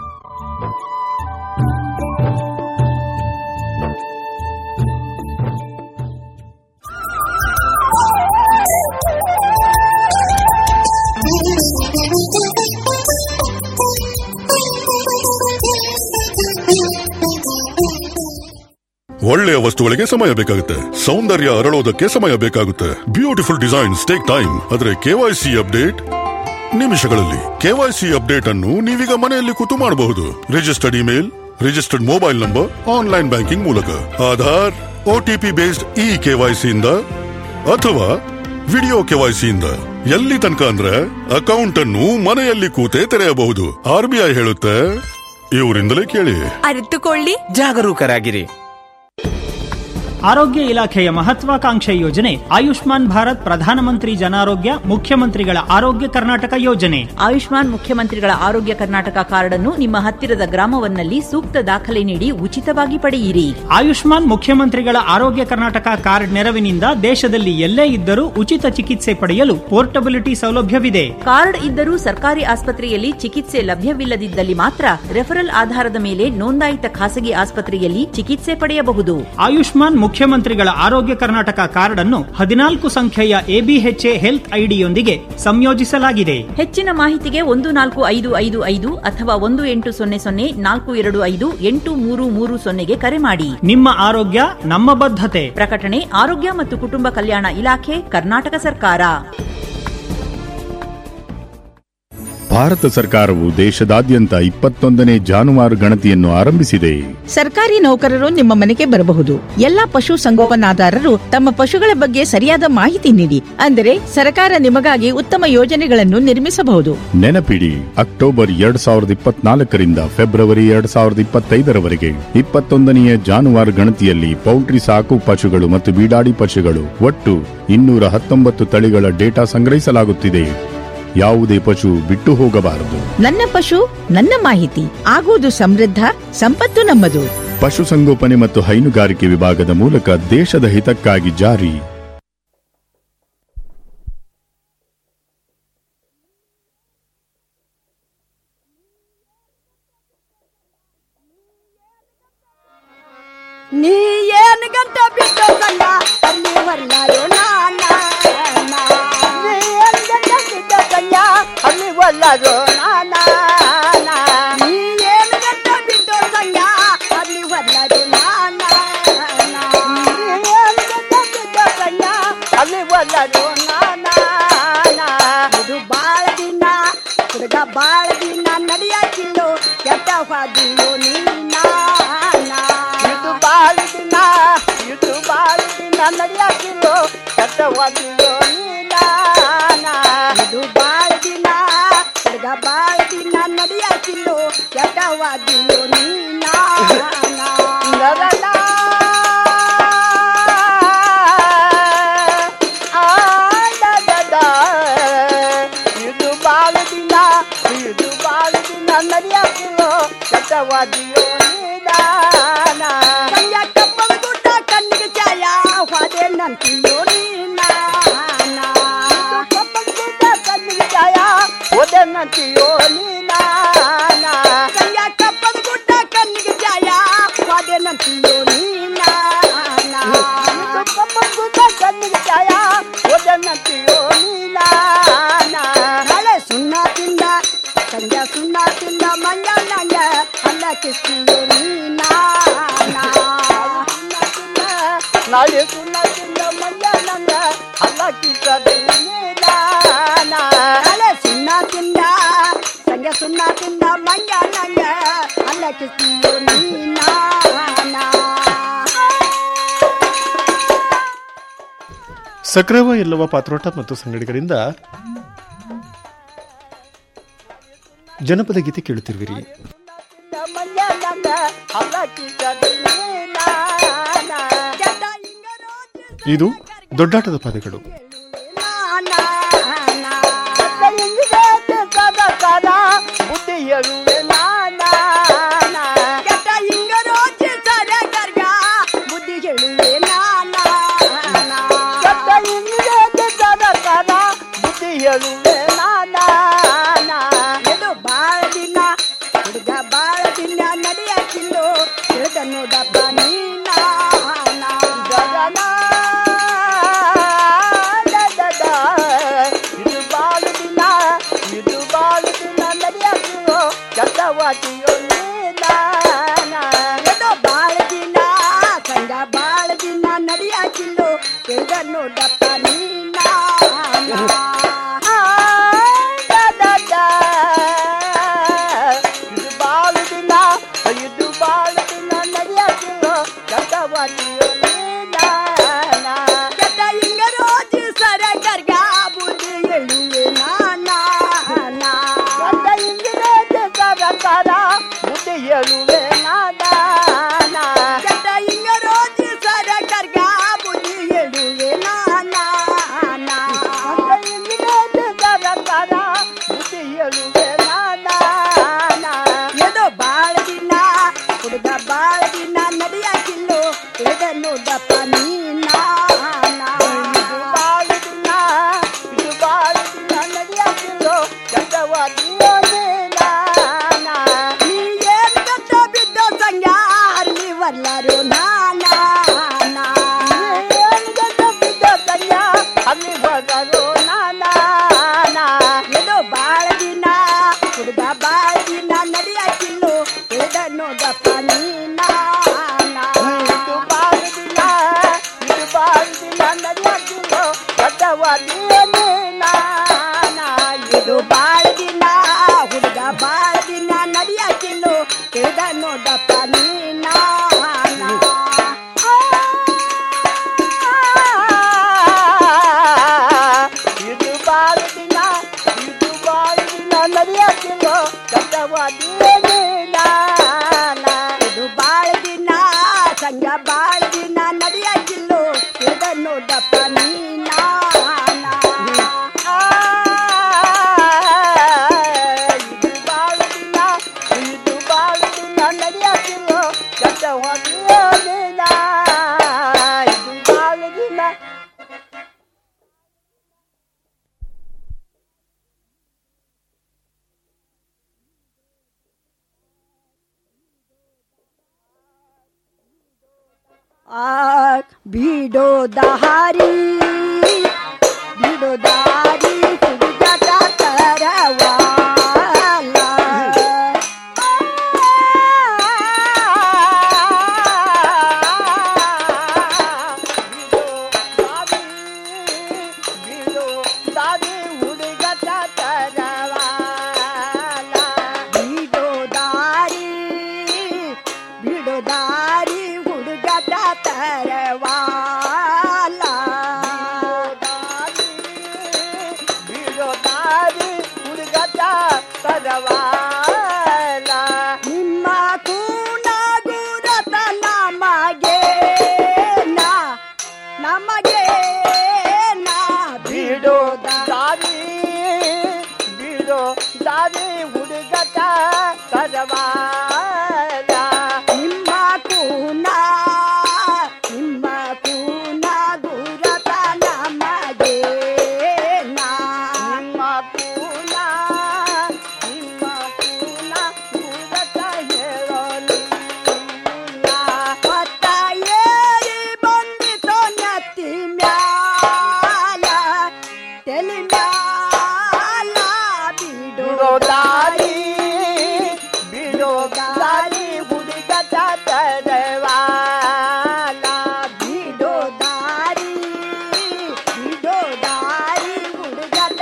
ಒಳ್ಳೆಯ ವಸ್ತುಗಳಿಗೆ ಸಮಯ ಬೇಕಾಗುತ್ತೆ ಸೌಂದರ್ಯ ಅರಳೋದಕ್ಕೆ ಸಮಯ ಬೇಕಾಗುತ್ತೆ ಬ್ಯೂಟಿಫುಲ್ ಡಿಸೈನ್ಸ್ ಟೇಕ್ ಟೈಮ್ ಆದ್ರೆ ಕೆವೈಸಿ ಅಪ್ಡೇಟ್ ನಿಮಿಷಗಳಲ್ಲಿ ಕೆವೈಸಿ ಅಪ್ಡೇಟ್ ಅನ್ನು ನೀವೀಗ ಮನೆಯಲ್ಲಿ ಕೂತು ಮಾಡಬಹುದು registered email registered mobile number online banking ಮೂಲಕ ಆಧಾರ್ ಒಟಿಪಿ ಬೇಸ್ಡ್ ಇ ಕೆವೈಸಿಯಿಂದ ಅಥವಾ ವಿಡಿಯೋ ಕೆವೈಸಿಯಿಂದ ಎಲ್ಲಿ ತನಕ ಅಂದ್ರೆ ಅಕೌಂಟ್ ಅನ್ನು ಮನೆಯಲ್ಲಿ ಕೂತೇ ತೆರೆಯಬಹುದು ಆರ್ಬಿಐ ಹೇಳುತ್ತೆ ಇವರಿಂದಲೇ ಕೇಳಿ ಅರಿತುಕೊಳ್ಳಿ ಜಾಗರೂಕರಾಗಿರಿ ಆರೋಗ್ಯ ಇಲಾಖೆಯ ಮಹತ್ವಾಕಾಂಕ್ಷೆ ಯೋಜನೆ ಆಯುಷ್ಮಾನ್ ಭಾರತ್ ಪ್ರಧಾನಮಂತ್ರಿ ಜನಾರೋಗ್ಯ ಮುಖ್ಯಮಂತ್ರಿಗಳ ಆರೋಗ್ಯ ಕರ್ನಾಟಕ ಯೋಜನೆ ಆಯುಷ್ಮಾನ್ ಮುಖ್ಯಮಂತ್ರಿಗಳ ಆರೋಗ್ಯ ಕರ್ನಾಟಕ ಕಾರ್ಡ್ ಅನ್ನು ನಿಮ್ಮ ಹತ್ತಿರದ ಗ್ರಾಮವನ್ನಲ್ಲಿ ಸೂಕ್ತ ದಾಖಲೆ ನೀಡಿ ಉಚಿತವಾಗಿ ಪಡೆಯಿರಿ ಆಯುಷ್ಮಾನ್ ಮುಖ್ಯಮಂತ್ರಿಗಳ ಆರೋಗ್ಯ ಕರ್ನಾಟಕ ಕಾರ್ಡ್ ನೆರವಿನಿಂದ ದೇಶದಲ್ಲಿ ಎಲ್ಲೇ ಇದ್ದರೂ ಉಚಿತ ಚಿಕಿತ್ಸೆ ಪಡೆಯಲು ಪೋರ್ಟಬಿಲಿಟಿ ಸೌಲಭ್ಯವಿದೆ ಕಾರ್ಡ್ ಇದ್ದರೂ ಸರ್ಕಾರಿ ಆಸ್ಪತ್ರೆಯಲ್ಲಿ ಚಿಕಿತ್ಸೆ ಲಭ್ಯವಿಲ್ಲದಿದ್ದಲ್ಲಿ ಮಾತ್ರ ರೆಫರಲ್ ಆಧಾರದ ಮೇಲೆ ನೋಂದಾಯಿತ ಖಾಸಗಿ ಆಸ್ಪತ್ರೆಯಲ್ಲಿ ಚಿಕಿತ್ಸೆ ಪಡೆಯಬಹುದು ಆಯುಷ್ಮಾನ್ ಮುಖ್ಯಮಂತ್ರಿಗಳ ಆರೋಗ್ಯ ಕರ್ನಾಟಕ ಕಾರ್ಡ್ ಅನ್ನು ಹದಿನಾಲ್ಕು ಸಂಖ್ಯೆಯ ಎಬಿಎಚ್ಎ ಹೆಲ್ತ್ ಐಡಿಯೊಂದಿಗೆ ಸಂಯೋಜಿಸಲಾಗಿದೆ ಹೆಚ್ಚಿನ ಮಾಹಿತಿಗೆ ಒಂದು ನಾಲ್ಕು ಐದು ಐದು ಐದು ಅಥವಾ ಒಂದು ಎಂಟು ಸೊನ್ನೆ ಸೊನ್ನೆ ನಾಲ್ಕು ಎರಡು ಐದು ಎಂಟು ಮೂರು ಮೂರು ಸೊನ್ನೆಗೆ ಕರೆ ಮಾಡಿ ನಿಮ್ಮ ಆರೋಗ್ಯ ನಮ್ಮ ಬದ್ಧತೆ ಪ್ರಕಟಣೆ ಆರೋಗ್ಯ ಮತ್ತು ಕುಟುಂಬ ಕಲ್ಯಾಣ ಇಲಾಖೆ ಕರ್ನಾಟಕ ಸರ್ಕಾರ ಭಾರತ ಸರ್ಕಾರವು ದೇಶದಾದ್ಯಂತ ಇಪ್ಪತ್ತೊಂದನೇ ಜಾನುವಾರು ಗಣತಿಯನ್ನು ಆರಂಭಿಸಿದೆ ಸರ್ಕಾರಿ ನೌಕರರು ನಿಮ್ಮ ಮನೆಗೆ ಬರಬಹುದು ಎಲ್ಲಾ ಪಶು ಸಂಗೋಪನಾದಾರರು ತಮ್ಮ ಪಶುಗಳ ಬಗ್ಗೆ ಸರಿಯಾದ ಮಾಹಿತಿ ನೀಡಿ ಅಂದರೆ ಸರ್ಕಾರ ನಿಮಗಾಗಿ ಉತ್ತಮ ಯೋಜನೆಗಳನ್ನು ನಿರ್ಮಿಸಬಹುದು ನೆನಪಿಡಿ ಅಕ್ಟೋಬರ್ ಎರಡ್ ಸಾವಿರದ ಇಪ್ಪತ್ನಾಲ್ಕರಿಂದ ಫೆಬ್ರವರಿ ಎರಡ್ ಸಾವಿರದ ಇಪ್ಪತ್ತೈದರವರೆಗೆ ಇಪ್ಪತ್ತೊಂದನೆಯ ಜಾನುವಾರು ಗಣತಿಯಲ್ಲಿ ಪೌಲ್ಟ್ರಿ ಸಾಕು ಪಶುಗಳು ಮತ್ತು ಬೀಡಾಡಿ ಪಶುಗಳು ಒಟ್ಟು ಇನ್ನೂರ ಹತ್ತೊಂಬತ್ತು ತಳಿಗಳ ಡೇಟಾ ಸಂಗ್ರಹಿಸಲಾಗುತ್ತಿದೆ ಯಾವುದೇ ಪಶು ಬಿಟ್ಟು ಹೋಗಬಾರದು ನನ್ನ ಪಶು ನನ್ನ ಮಾಹಿತಿ ಆಗುವುದು ಸಮೃದ್ಧ ಸಂಪತ್ತು ನಮ್ಮದು ಪಶುಸಂಗೋಪನೆ ಮತ್ತು ಹೈನುಗಾರಿಕೆ ವಿಭಾಗದ ಮೂಲಕ ದೇಶದ ಹಿತಕ್ಕಾಗಿ ಜಾರಿ ನೀ ಏನ್ ಗಂಟ ಬಿಟ್ಟು ಸಂಗ ಅಲ್ಲಿ ಬರ್ಲಾಯೋ ನಾನ ನೀ ಏನ್ ಗಂಟ ಬಿಟ್ಟು ಸಂಗ ಅಲ್ಲಿ ಬರ್ಲಾಯೋ ನಾನ ನೀ ಏನ್ ಗಂಟ ಬಿಟ್ಟು ಸಂಗ ಅಲ್ಲಿ ಬರ್ಲಾಯೋ ನಾನ ನೀ ಏನ್ ಗಂಟ ಬಿಟ್ಟು ಸಂಗ ಅಲ್ಲಿ ಬರ್ಲಾಯೋ ನಾನ ಇದು ಬಾಳ ದಿನ ಹುಡುಗ ಬಾಳ ದಿನ ನಡೆಯಾಕಿಲ್ಲೋ ಕೆಟ್ಟ ಹಾದಿಯೋ ನೀನ ಇದು ಬಾಳ ದಿನ ಇದು ಬಾಳ ದಿನ ನಡೆಯಾಕಿಲ್ಲೋ ಕೆಟ್ಟವಾಗಿಲ್ಲೋ ನೀನ ಇದು ಬಾಳ ದಿನ ಹುಡುಗ ಬಾಳ ದಿನ ನಡೆಯಾಕಿಲ್ಲೋ ಕೆಟ್ಟವಾಗಿಲ್ಲೋ ನೀನ ಇದು ಬಾಳ ದಿನ ಇದು ಬಾಳ ದಿನ ನಡೆಯಾಕಿಲ್ಲೋ ಕೆಟ್ಟವಾಗಿಲ್ಲೋ ನೀನ ಕೈಯ ಕಪ್ಪದ ಗುಡ್ಡ ಕಣ್ಣಿಗೆ ಛಾಯ ಹೊಡೆ ನಂತಿಯೋ ನೀನ ಕಪ್ಪದ ಗುಡ್ಡ ಕಣ್ಣಿಗೆ ಛಾಯ ಹೊಡೆ ನಂತಿಯೋ ನೀನ ಕೈಯ ಕಪ್ಪದ ಗುಡ್ಡ ಕಣ್ಣಿಗೆ ಛಾಯ ಹೊಡೆ ನಂತಿಯೋ ನೀನ ಕಪ್ಪದ ಗುಡ್ಡ ಕಣ್ಣಿಗೆ ಛಾಯ ಹೊಡೆ ನಂತಿಯೋ ನೀನ ಹಳೆ ಸುಣ್ಣ ತಿಂದ ಸಂಜೆ ಸುಣ್ಣ ತಿಂದ ಮಂಜ ನಂಜ ಅಲ್ಲ ಕಿಸ್ತಿಯೋ ನೀನ ನಾಳೆ ಸುಣ್ಣ ತಿಂದ ಮಂಜ ನಂಜ ಅಲ್ಲ ಕಿಸದೆ ನೀನ ಹಳೆ ಸುಣ್ಣ ತಿಂದ ಸಂಜೆ ಸುಣ್ಣ ತಿಂದ ಮಂಜ ನಂಜ ಅಲ್ಲ ಕಿಸ್ತಿಯೋ ನೀನ ಸಕ್ರವ ಎಲ್ಲವ ಪಾತ್ರೋಟ ಮತ್ತು ಸಂಗಡಿಗರಿಂದ ಜನಪದ ಗೀತೆ ಕೇಳುತ್ತಿರುವಿರಿ ಮಂಜ ನಂಜ ಅಲ್ಲ ಕಿಸದೆ ನೀನ ಇದು ದೊಡ್ಡಾಟದ ಪದಗಳು ಬುದ್ಧಿ ಹೇಳುವೆ ನಾನ ಕೆಟ್ಟ ಹಿಂಗರೋಚಿ ಸರೆ ಕರ್ಗ ಬುದ್ಧಿ ಹೇಳುವೆ ನಾನ ಕೆಟ್ಟ ಹಿಂಗರೋಚಿ ಸರ ಕರ ಬುದ್ಧಿ ಹೇಳುವೆ ನಾನ ಕಟ್ಟವಾಟಿಯೋ ನೀನೋ ಬಾಳ ದಿನ ಸಂಗ ಬಾಳ ದಿನ ನಡಿಯಾಕಿಲ್ಲೋ ತಿಳ್ದ ನೋಡಪ್ಪ ನೀನ ಇದು ಬಾಳ ದಿನ ಇದು ಬಾಳ ದಿನ ನಡಿಯಾಕಿಲ್ಲೋ ಕಟ್ಟವಾಟಿಯೋ ನೀನ ಕೆಟ್ಟ ಹಿಂಗ ರೋಜು ಸರ ಕರ್ಗ ಬುದ್ಧಿ ಎಳುವೆ ನಾನಾ ಕೆಟ್ಟ ಹಿಂಗ ರೋಜು ಸರ ಕರ ಬುದ್ಧಿ ಎಳುವೆ ನಾನಾ ಕೆಟ್ಟ ಹಿಂಗ ರೋಜು ಸರ ಕರ್ಗ ಬುದ್ಧಿ ಎಳುವೆ ನಾನಾ ಕೆಟ್ಟ ಹಿಂಗ ರೋಜು ಸರ ಕರ ಬುದ್ಧಿ ಎಳುವೆ ನಾನಾ ಏನೋ ಬಾಳ ದಿನ ಹುಡುಗ ಬಾಳ ದಿನ ನಡಿಯಾಕಿಲ್ಲೋ ಎದ ನೋಡಪ್ಪ ನೀನ ಇದು ಬಾಳ ದಿನ ಇದು ಬಾಳ ದಿನ ನಡಿಯಾಕಿಲ್ಲೋ ಗಂಡವಾದಿಯೋ ನೀನ ನೀ ಏನ್ ಗಂಡ ಬಿದ್ದ ಸಂಗ ಅಲ್ಲಿ ಬರ್ಲಾರು ನಾನ ಏನ್ ಗಂಡ ಬಿದ್ದ ಸಂಗ ಅಲ್ಲಿ ಬರ್ಲಾರು ನಾನ ಏನೋ ಬಾಳ ದಿನ ಹುಡುಗ ಬಾಳ ದಿನ ನಡಿಯಾಕಿಲ್ಲೋ ಎದ ನೋಡಪ್ಪ ನೀನ ಇದು ಬಾಳ ದಿನ ಇದು ಬಾಳ ದಿನ ನಡಿಯಾಕಿಲ್ಲೋ ಗಡ್ಡವಾದಿಯೋ ನೀನ ಇದು ಬಾಳ ದಿನ ಹುಡುಗ ಬಾಳ ದಿನ ನಡಿಯಾಕಿಲ್ಲೋ ಎದ ನೋಡಪ್ಪ ನೀನ ಇದು ಬಾಳ ದಿನ ಇದು ಬಾಳ ದಿನ ನಡಿಯಾಕಿಲ್ಲೋ ಗಡ್ಡವಾದಿಯೋ ನೀನ ಇದು ಬಾಳ ದಿನ ಸಂಗ ಬಾಳ ದಿನ ನಡಿಯಾಕಿಲ್ಲೋ ಎದ ನೋಡಪ್ಪ ನೀನ ಇದು ಬಾಳ ದಿನ ಇದು ಬಾಳ ದಿನ ನಡಿಯಾಕಿಲ್ಲೋ ಗಡ್ಡವಾದಿಯೋ ನೀನ ಇದು ಬಾಳ ದಿನ आ भिडो दहारी भिडो दारी सुजाता तरवाला दादी ಹುಡುಗತ ತರವಾಲ ಭಿಡೋ ದಾರಿ ಭಿಡೋ ದಾರಿ ಹುಡುಗತ ತರವಾಲ ಭಿಡೋ ದಾರಿ ಹುಡುಗತ ತರವಾಲ ನಿಮ್ಮ ಕೂಣಗುರತ ನಮಗೆ ನಾ ನಮಗೆ ನಾ ಬಿಡೋ ದಾರಿ ಬಿಡೋ ದಾರಿ ಹುಡುಗಟ ಕರವಾಲ ನಿಮ್ಮ ಕೂನ ನಿಮ್ಮ ಕೂನ ಗುರತ ನಮಗೆ ನಾ ನಿಮ್ಮ ಕೂನ ನಿಮ್ಮ ಕೂನ ಗುರತ ಹೇಳಲು ಹೊತ್ತ ಏರಿ ಬಂದಿತೋ ನತ್ತಿ ಮ್ಯಾಲ ತಲೆ ಮ್ಯಾಲ ಬಿಡೋ ದಾರಿ ಬಿಡೋ ದಾರಿ ಹುಡುಗಟ ತರವಾಲ ಬಿಡೋ ದಾರಿ ಬಿಡೋ ದಾರಿ ಹುಡುಗಟ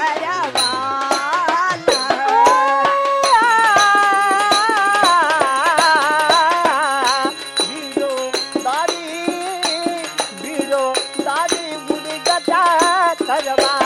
ತರವಾಲ ಬಿಡೋ ದಾರಿ ಬಿಡೋ ದಾರಿ ಹುಡುಗಟ ತರವಾಲ